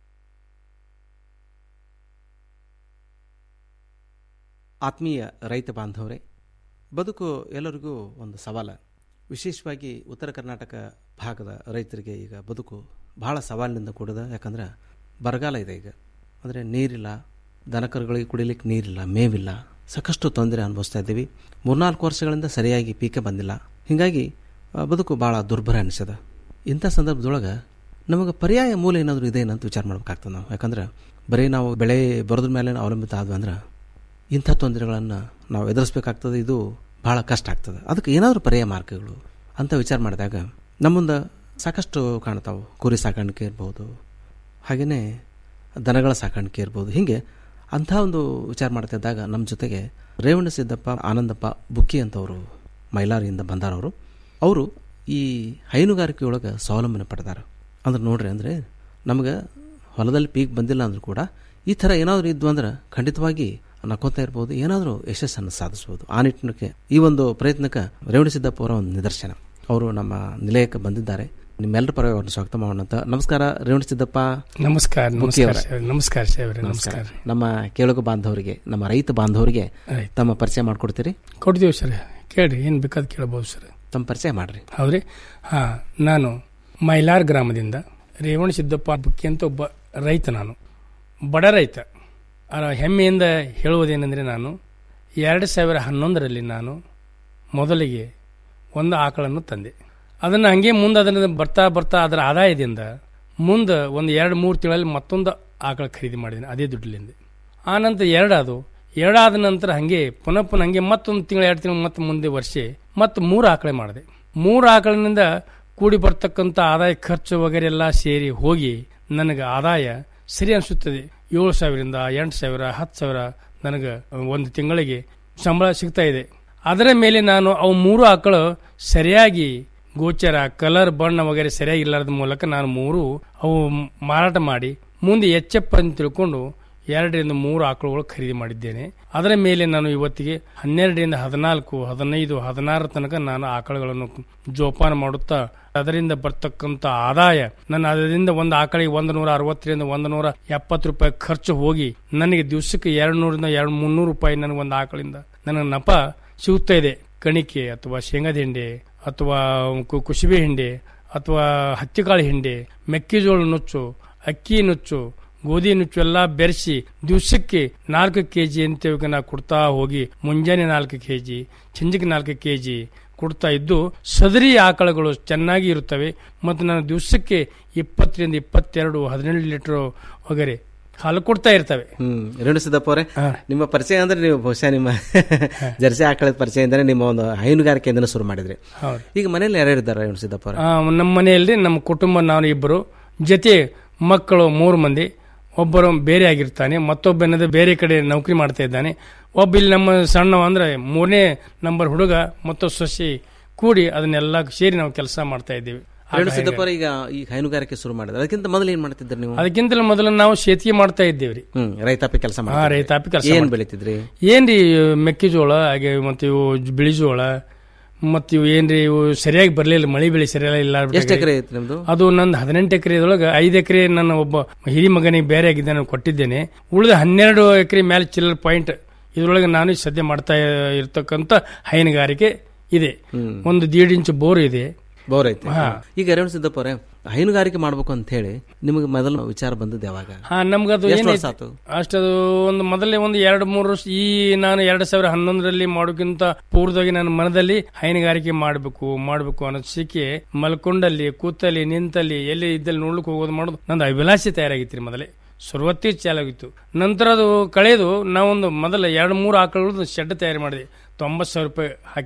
A: ಆತ್ಮೀಯ ರೈತ ಬಾಂಧವರೇ ಬದುಕು ಎಲ್ಲರಿಗೂ ಒಂದು ಸವಾಲ ವಿಶೇಷವಾಗಿ ಉತ್ತರ ಕರ್ನಾಟಕ ಭಾಗದ ರೈತರಿಗೆ ಈಗ ಬದುಕು ಬಹಳ ಸವಾಲಿನಿಂದ ಕೂಡಿದ ಯಾಕಂದ್ರೆ ಬರಗಾಲ ಇದೆ ಈಗ ಅಂದರೆ ನೀರಿಲ್ಲ ದನಕರುಗಳಿಗೆ ಕುಡಿಲಿಕ್ಕೆ ನೀರಿಲ್ಲ ಮೇವಿಲ್ಲ ಸಾಕಷ್ಟು ತೊಂದರೆ ಅನುಭವಿಸ್ತಾ ಇದ್ದೀವಿ ಮೂರ್ನಾಲ್ಕು ವರ್ಷಗಳಿಂದ ಸರಿಯಾಗಿ ಪೀಕೆ ಬಂದಿಲ್ಲ ಹೀಗಾಗಿ ಆ, ಬದುಕು ಭಾಳ ದುರ್ಭರ ಅನಿಸದ ಇಂಥ ಸಂದರ್ಭದೊಳಗೆ ನಮಗೆ ಪರ್ಯಾಯ ಮೂಲ ಏನಾದರೂ ಇದೆ ಏನಂತ ವಿಚಾರ ಮಾಡ್ಬೇಕಾಗ್ತದೆ ನಾವು ಯಾಕಂದ್ರೆ ಬರೀ ನಾವು ಬೆಳೆ ಬರೋದ್ರ ಮೇಲೆ ಅವಲಂಬಿತ ಆದ್ವಿ ಅಂದ್ರೆ ಇಂಥ ತೊಂದರೆಗಳನ್ನು ನಾವು ಎದುರಿಸ್ಬೇಕಾಗ್ತದೆ ಇದು ಭಾಳ ಕಷ್ಟ ಆಗ್ತದೆ ಅದಕ್ಕೆ ಏನಾದರೂ ಪರ್ಯಾಯ ಮಾರ್ಗಗಳು ಅಂತ ವಿಚಾರ ಮಾಡಿದಾಗ ನಮ್ಮ ಮುಂದೆ ಸಾಕಷ್ಟು ಕಾಣ್ತಾವೆ ಕುರಿ ಸಾಕಾಣಿಕೆ ಇರ್ಬೋದು ಹಾಗೆಯೇ ದನಗಳ ಸಾಕಾಣಿಕೆ ಇರ್ಬೋದು ಹೀಗೆ ಅಂಥ ಒಂದು ವಿಚಾರ ಮಾಡ್ತಿದ್ದಾಗ ನಮ್ಮ ಜೊತೆಗೆ ರೇವಣ ಸಿದ್ದಪ್ಪ ಆನಂದಪ್ಪ ಬುಕ್ಕಿ ಅಂತವರು ಮೈಲಾರಿಯಿಂದ ಬಂದಾರವರು ಅವರು ಈ ಹೈನುಗಾರಿಕೆಯೊಳಗೆ ಸ್ವಾವಲಂಬನೆ ಪಡೆದಾರ ಅಂದ್ರೆ ನೋಡ್ರಿ ಅಂದರೆ ನಮಗೆ ಹೊಲದಲ್ಲಿ ಪೀಕ್ ಬಂದಿಲ್ಲ ಅಂದರೂ ಕೂಡ ಈ ಥರ ಏನಾದರೂ ಇದ್ವು ಅಂದ್ರೆ ಖಂಡಿತವಾಗಿ ನಕ್ಕೋತಾ ಇರ್ಬೋದು ಏನಾದರೂ ಯಶಸ್ಸನ್ನು ಸಾಧಿಸ್ಬೋದು ಆ ನಿಟ್ಟಿನಕ್ಕೆ ಈ ಒಂದು ಪ್ರಯತ್ನಕ್ಕೆ ರೇವಣ ಸಿದ್ದಪ್ಪ ಅವರ ಒಂದು ನಿದರ್ಶನ ಅವರು ನಮ್ಮ ನಿಲಯಕ್ಕೆ ಬಂದಿದ್ದಾರೆ ನಿಮ್ಮೆಲ್ಲರ ಪರವಾಗಿ ಅವ್ರನ್ನ ಸ್ವಾಗತ ಮಾಡೋಣ ಅಂತ ನಮಸ್ಕಾರ ರೇವಣ ಸಿದ್ದಪ್ಪ
V: ನಮಸ್ಕಾರ,
A: ಬುಕ್ಕಿ
V: ನಮಸ್ಕಾರ
A: ಅವರೇ.
V: ಸಾಹೇಬ್ರೆ, ನಮಸ್ಕಾರ ಸಾಹೇಬ್ರೆ, ನಮಸ್ಕಾರ.
A: ನಮ್ಮ ಕೇಳುಗ ಬಾಂಧವರಿಗೆ ನಮ್ಮ ರೈತ ಬಾಂಧವರಿಗೆ
V: ಆಯ್ತು.
A: ತಮ್ಮ ಪರಿಚಯ ಮಾಡ್ಕೊಡ್ತೀರಿ
V: ಕೊಡ್ತೀವಿ ಸರ್ ಕೇಳ್ರಿ ಏನು ಬೇಕಾದ ಕೇಳ್ಬೋದು ಸರ್
A: ತಮ್ಮ ಪರಿಚಯ ಮಾಡ್ರಿ
V: ಹೌದ್ರಿ ಹಾಂ ನಾನು ಮೈಲಾರ್ ಗ್ರಾಮದಿಂದ ರೇವಣ ಸಿದ್ದಪ್ಪ ಬುಕ್ಕಿ ಅಂತ ಒಬ್ಬ ರೈತ ನಾನು ಬಡ ರೈತ ಆ ಹೆಮ್ಮೆಯಿಂದ ಹೇಳುವುದೇನೆಂದರೆ ನಾನು ಎರಡು ಸಾವಿರ ಹನ್ನೊಂದರಲ್ಲಿ ನಾನು ಮೊದಲಿಗೆ ಒಂದು ಆಕಳನ್ನು ತಂದೆ ಅದನ್ನು ಹಂಗೆ ಮುಂದೆ ಅದನ್ನು ಬರ್ತಾ ಬರ್ತಾ ಅದರ ಆದಾಯದಿಂದ ಮುಂದೆ ಒಂದು ಎರಡು ಮೂರು ತಿಂಗಳಲ್ಲಿ ಮತ್ತೊಂದು ಆಕಳ ಖರೀದಿ ಮಾಡಿದ್ದೀನಿ ಅದೇ ದುಡ್ಡಿಲಿಂದ ಆ ನಂತರ ಎರಡಾದು ಎರಡಾದ ನಂತರ ಹಂಗೆ ಪುನಃ ಪುನಃ ಹಂಗೆ ಮತ್ತೊಂದು ತಿಂಗಳು ಎರಡು ತಿಂಗಳು ಮತ್ತೆ ಮುಂದೆ ವರ್ಷ ಮತ್ತು ಮೂರು ಆಕಳೆ ಮಾಡಿದೆ ಮೂರು ಆಕಳಿನಿಂದ ಕೂಡಿ ಬರ್ತಕ್ಕಂಥ ಆದಾಯ ಖರ್ಚು ವಗೈರೆ ಎಲ್ಲ ಸೇರಿ ಹೋಗಿ ನನಗೆ ಆದಾಯ ಸರಿ ಅನಿಸುತ್ತದೆ ಏಳು ಸಾವಿರದಿಂದ ಎಂಟು ಸಾವಿರ ಹತ್ತು ಸಾವಿರ ನನಗೆ ಒಂದು ತಿಂಗಳಿಗೆ ಸಂಬಳ ಸಿಗ್ತಾ ಇದೆ ಅದರ ಮೇಲೆ ನಾನು ಅವು ಮೂರು ಆಕಳು ಸರಿಯಾಗಿ ಗೋಚರ ಕಲರ್ ಬಣ್ಣ ವಗೈರೆ ಸರಿಯಾಗಿ ಇಲ್ಲದ ಮೂಲಕ ನಾನು ಮೂರು ಅವು ಮಾರಾಟ ಮಾಡಿ ಮುಂದೆ ಎಚ್ಚಪ್ಪ ಅಂತ ತಿಳ್ಕೊಂಡು ಎರಡರಿಂದ ಮೂರು ಆಕಳುಗಳು ಖರೀದಿ ಮಾಡಿದ್ದೇನೆ ಅದರ ಮೇಲೆ ನಾನು ಇವತ್ತಿಗೆ ಹನ್ನೆರಡರಿಂದ ಹದಿನಾಲ್ಕು ಹದಿನೈದು ಹದಿನಾರು ತನಕ ನಾನು ಆಕಳುಗಳನ್ನು ಜೋಪಾನ ಮಾಡುತ್ತಾ ಅದರಿಂದ ಬರ್ತಕ್ಕಂಥ ಆದಾಯ ನನ್ನ ಅದರಿಂದ ಒಂದು ಆಕಳಿಗೆ ಒಂದು ನೂರ ಅರವತ್ತರಿಂದ ಒಂದು ನೂರ ಎಪ್ಪತ್ತು ರೂಪಾಯಿ ಖರ್ಚು ಹೋಗಿ ನನಗೆ ದಿವಸಕ್ಕೆ ಎರಡು ನೂರಿಂದ ಎರಡು ಮುನ್ನೂರು ರೂಪಾಯಿ ನನಗೆ ಒಂದು ಆಕಳಿಂದ ನನಗೆ ನಪ ಸಿಗುತ್ತಾ ಇದೆ ಕಣಿಕೆ ಅಥವಾ ಶೇಂಗಾದ ಹಿಂಡೆ ಅಥವಾ ಕು- ಕುಸುಬೆ ಹಿಂಡೆ ಅಥವಾ ಹತ್ತಿಕಾಳು ಹಿಂಡೆ ಮೆಕ್ಕೆಜೋಳ ನುಚ್ಚು ಅಕ್ಕಿ ನುಚ್ಚು ಗೋಧಿ ನುಚ್ಚು ಎಲ್ಲ ಬೆರೆಸಿ ದಿವಸಕ್ಕೆ ನಾಲ್ಕು ಕೆ ಜಿ ಅಂತೇಳಿ ನಾ ಕೊಡ್ತಾ ಹೋಗಿ ಮುಂಜಾನೆ ನಾಲ್ಕು ಕೆ ಜಿ ಸಂಜೆಗೆ ನಾಲ್ಕು ಕೆ ಜಿ ಕೊಡ್ತಾ ಇದ್ದು ಸದರಿ ಆಕಳುಗಳು ಚೆನ್ನಾಗಿ ಇರುತ್ತವೆ ಮತ್ತು ನಾನು ದಿವಸಕ್ಕೆ ಇಪ್ಪತ್ತರಿಂದ ಇಪ್ಪತ್ತೆರಡು ಹದಿನೇಳು ಲೀಟರ್ ವಗರೆ ಹಾಲು ಕೊಡ್ತಾ ಇರ್ತವೆ
A: ಹ್ಮ್ ರೇಣು ಸಿದ್ದಪ್ಪ ಅವರೇ ನಿಮ್ಮ ಪರಿಚಯ ಅಂದ್ರೆ ನೀವು ಬಹುಶಃ ನಿಮ್ಮ ಜರ್ಸಿ ಆಕಳದ ಪರಿಚಯ ಅಂದರೆ ನಿಮ್ಮ ಒಂದು ಹೈನುಗಾರಿಕೆಯಿಂದ ಶುರು ಮಾಡಿದ್ರಿ
V: ಹೌದು.
A: ಈಗ ಮನೇಲಿ ಯಾರ್ಯಾರು ಇದ್ದಾರೆ ರೇಣು ಸಿದ್ದಪ್ಪ ಅವರೇ
V: ಆ, ನಮ್ಮ ಮನೆಯಲ್ಲಿ ನಮ್ಮ ಕುಟುಂಬ ನಾನು ಇಬ್ಬರು ಜೊತೆ ಮಕ್ಕಳು ಮೂರು ಮಂದಿ ಒಬ್ಬರು ಬೇರೆ ಆಗಿರ್ತಾನೆ ಮತ್ತೊಬ್ಬ ಏನದು ಬೇರೆ ಕಡೆ ನೌಕರಿ ಮಾಡ್ತಾ ಇದ್ದಾನೆ ಒಬ್ಬ ಇಲ್ಲಿ ನಮ್ಮ ಸಣ್ಣ ಅಂದ್ರೆ ಮೂರನೇ ನಂಬರ್ ಹುಡುಗ ಮತ್ತು ಸೊಸಿ ಕೂಡಿ ಅದನ್ನೆಲ್ಲ ಸೇರಿ ನಾವು ಕೆಲಸ ಮಾಡ್ತಾ ಇದ್ದೀವಿ
A: ರೇಣು ಸಿದ್ದಪ್ಪ ಅವರೇ ಈಗ ಈ ಹೈನುಗಾರಿಕೆ ಶುರು ಮಾಡಿದ್ರೆ ಅದಕ್ಕಿಂತ ಮೊದಲು ಏನ್ ಮಾಡ್ತಿದ್ರಿ ನೀವು
V: ಅದಕ್ಕಿಂತಲೂ ಮೊದಲು ನಾವು ಶೇತಿಗೆ ಮಾಡ್ತಾ ಇದ್ದೇವ್ರಿ
A: ಹ್ಮ್ ರೈತಾಪಿ ಕೆಲಸ
V: ಹಾ ರೈತಾಪಿ ಕೆಲಸ
A: ಏನ್ ಬೆಳಿತಿದ್ರಿ
V: ಏನ್ರಿ ಮೆಕ್ಕೆಜೋಳ ಹಾಗೆ ಮತ್ತೆ ಇವು ಬಿಳಿ ಜೋಳ ಮತ್ತೆ ಇವು ಏನ್ರಿ ಇವು ಸರಿಯಾಗಿ ಬರ್ಲಿಲ್ಲ ಮಳಿ ಬೆಳೆ ಸರಿಯಾಗಿ ಇಲ್ಲ
A: ಎಷ್ಟ್ ಎಕರೆ ಐತ್ರಿ ನಿಮ್ದು?
V: ಅದು ನಂದು ಹದಿನೆಂಟು ಎಕರೆದೊಳಗೆ ಐದು ಎಕರೆ ನನ್ನ ಒಬ್ಬ ಹಿರಿ ಮಗನಿಗೆ ಬೇರೆ ಆಗಿದ್ದೆ ನಾನು ಕೊಟ್ಟಿದ್ದೇನೆ ಉಳಿದ ಹನ್ನೆರಡು ಎಕರೆ ಮೇಲೆ ಚಿಲ್ಲರ್ ಪಾಯಿಂಟ್ ಇದ್ರೊಳಗೆ ನಾನು ಸದ್ಯ ಮಾಡ್ತಾ ಇರ್ತಕ್ಕಂಥ ಹೈನುಗಾರಿಕೆ ಇದೆ ಒಂದು ದೀಡ್ ಇಂಚು ಬೋರ್ ಇದೆ
A: ಬೋರ್ ಐತಿ
V: ಹಾ.
A: ಈಗ ರೇಣು ಸಿದ್ದಪ್ಪ ಅವರೇ ಹೈನುಗಾರಿಕೆ ಮಾಡ್ಬೇಕು ಅಂತ ಹೇಳಿ ನಿಮಗೆ ಮೊದಲು ವಿಚಾರ ಬಂದದ್ದು ಯಾವಾಗ
V: ಹಾ ನಮ್ಗದು
A: ಎಷ್ಟ್ ವರ್ಷ
V: ಏನೈತಿ
A: ಆತು?
V: ಅಷ್ಟದು ಒಂದು ಮೊದಲೇ ಒಂದು ಎರಡು ಮೂರು ವರ್ಷ ಈ ನಾನು ಎರಡ್ ಸಾವಿರ ಹನ್ನೊಂದರಲ್ಲಿ ಮಾಡೋಕ್ಕಿಂತ ಪೂರ್ವವಾಗಿ ನನ್ನ ಮನದಲ್ಲಿ ಹೈನುಗಾರಿಕೆ ಮಾಡಬೇಕು ಮಾಡಬೇಕು ಅನ್ನೋ ಸಿಕ್ಕಿ ಮಲ್ಕೊಂಡಲ್ಲಿ ಕೂತಲ್ಲಿ ನಿಂತಲ್ಲಿ ಎಲ್ಲಿ ಇದ್ದಲ್ಲಿ ನೋಡ್ಲಿಕ್ಕೆ ಹೋಗೋದು ಮಾಡೋದು ನಂದು ಅಭಿಲಾಷೆ ತಯಾರಾಗಿತ್ತು ಮೊದಲೇ ಶುರುವತ್ತಿ ಚಾಲಾಗಿತ್ತು ನಂತರ ಅದು ಕಳೆದು ನಾವೊಂದು ಮೊದಲ ಎರಡು ಮೂರು ಆಕಳು ಶೆಡ್ ತಯಾರು ಮಾಡಿದೆ ತೊಂಬತ್ತು ಸಾವಿರ ರೂಪಾಯಿ ಹಾಕಿ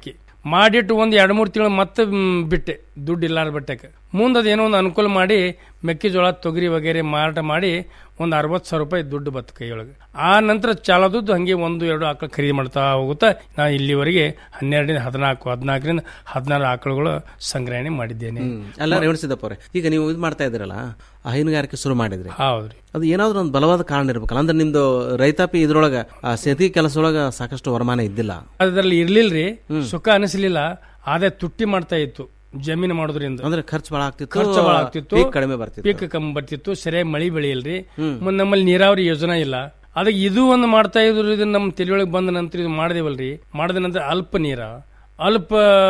V: ಮಾಡಿಟ್ಟು ಒಂದು ಎರಡು ಮೂರು ತಿಂಗಳು ಮತ್ತೆ ಮ್, ಬಿಟ್ಟೆ ದುಡ್ಡು ಇಲ್ಲಾರ ಬಟ್ಟೆಗೆ ಮುಂದೆ ಅದೇನೋ ಒಂದು ಅನುಕೂಲ ಮಾಡಿ ಮೆಕ್ಕೆಜೋಳ ತೊಗರಿ ವಗೇರೆ ಮಾರಾಟ ಮಾಡಿ ಒಂದು ಅರವತ್ತು ಸಾವಿರ ರೂಪಾಯಿ ದುಡ್ಡು ಬತ್ತು ಕೈಯೊಳಗೆ ಆ ನಂತರ ಚಾಲದುದ್ದು ಹಂಗೆ ಒಂದು ಎರಡು ಆಕಳು ಖರೀದಿ ಮಾಡ್ತಾ ಹೋಗುತ್ತಾ ನಾನು ಇಲ್ಲಿವರೆಗೆ ಹನ್ನೆರಡರಿಂದ ಹದಿನಾಲ್ಕು ಹದಿನಾಲ್ಕರಿಂದ ಹದಿನಾರು ಆಕಳುಗಳು ಸಂಗ್ರಹಣೆ ಮಾಡಿದ್ದೇನೆ
A: ಅಲ್ಲ ರೇವಣಸಿದ್ದಪ್ಪ ಅವ್ರೆ ಈಗ ನೀವು ಇದು ಮಾಡ್ತಾ ಇದ್ದೀರಲ್ಲ ಆ ಹೈನುಗಾರಿಕೆ ಶುರು ಮಾಡಿದ್ರಿ
V: ಹೌದ್ರಿ
A: ಅದು ಏನಾದ್ರೂ ಒಂದು ಬಲವಾದ ಕಾರಣ ಇರ್ಬೇಕಲ್ಲ ಅಂದ್ರೆ ನಿಮ್ದು ರೈತಾಪಿ ಇದ್ರೊಳಗ ಆ ಸೇತಿ ಕೆಲಸದೊಳಗ ಸಾಕಷ್ಟು ವರಮಾನ ಇದ್ದಿಲ್ಲ
V: ಅದರಲ್ಲಿ ಇರ್ಲಿಲ್ರಿ ಸುಖ ಅನಿಸ್ಲಿಲ್ಲ ಆದ್ರೆ ತುಟ್ಟಿ ಮಾಡ್ತಾ ಇತ್ತು ಜಮೀನು ಮಾಡೋದ್ರಿಂದ
A: ಅಂದ್ರೆ ಖರ್ಚು ಭಾಳ ಆಗ್ತಿತ್ತು
V: ಖರ್ಚು ಭಾಳ ಆಗ್ತಿತ್ತು
A: ಪೀಕ್ ಕಡಿಮೆ ಬರ್ತಿತ್ತು
V: ಪೀಕ್ ಕಮ್ಮಿ ಬರ್ತಿತ್ತು ಸರಿಯಾಗಿ ಮಳಿ ಬೆಳೆಯಲ್ರಿ ಮುಂದೆ ನಮ್ಮಲ್ಲಿ ನೀರಾವರಿ ಯೋಜನೆ ಇಲ್ಲ ಅದಕ್ಕೆ ಇದು ಒಂದು ಮಾಡ್ತಾ ಇದ್ರು ಇದನ್ನ ನಮ್ಮ ತಲೆಯೊಳಗೆ ಬಂದ ನಂತರ ಇದು ಮಾಡಿದೇವಲ್ರಿ ಮಾಡಿದ ನಂತರ ಅಲ್ಪ ನೀರ ಅಲ್ಪ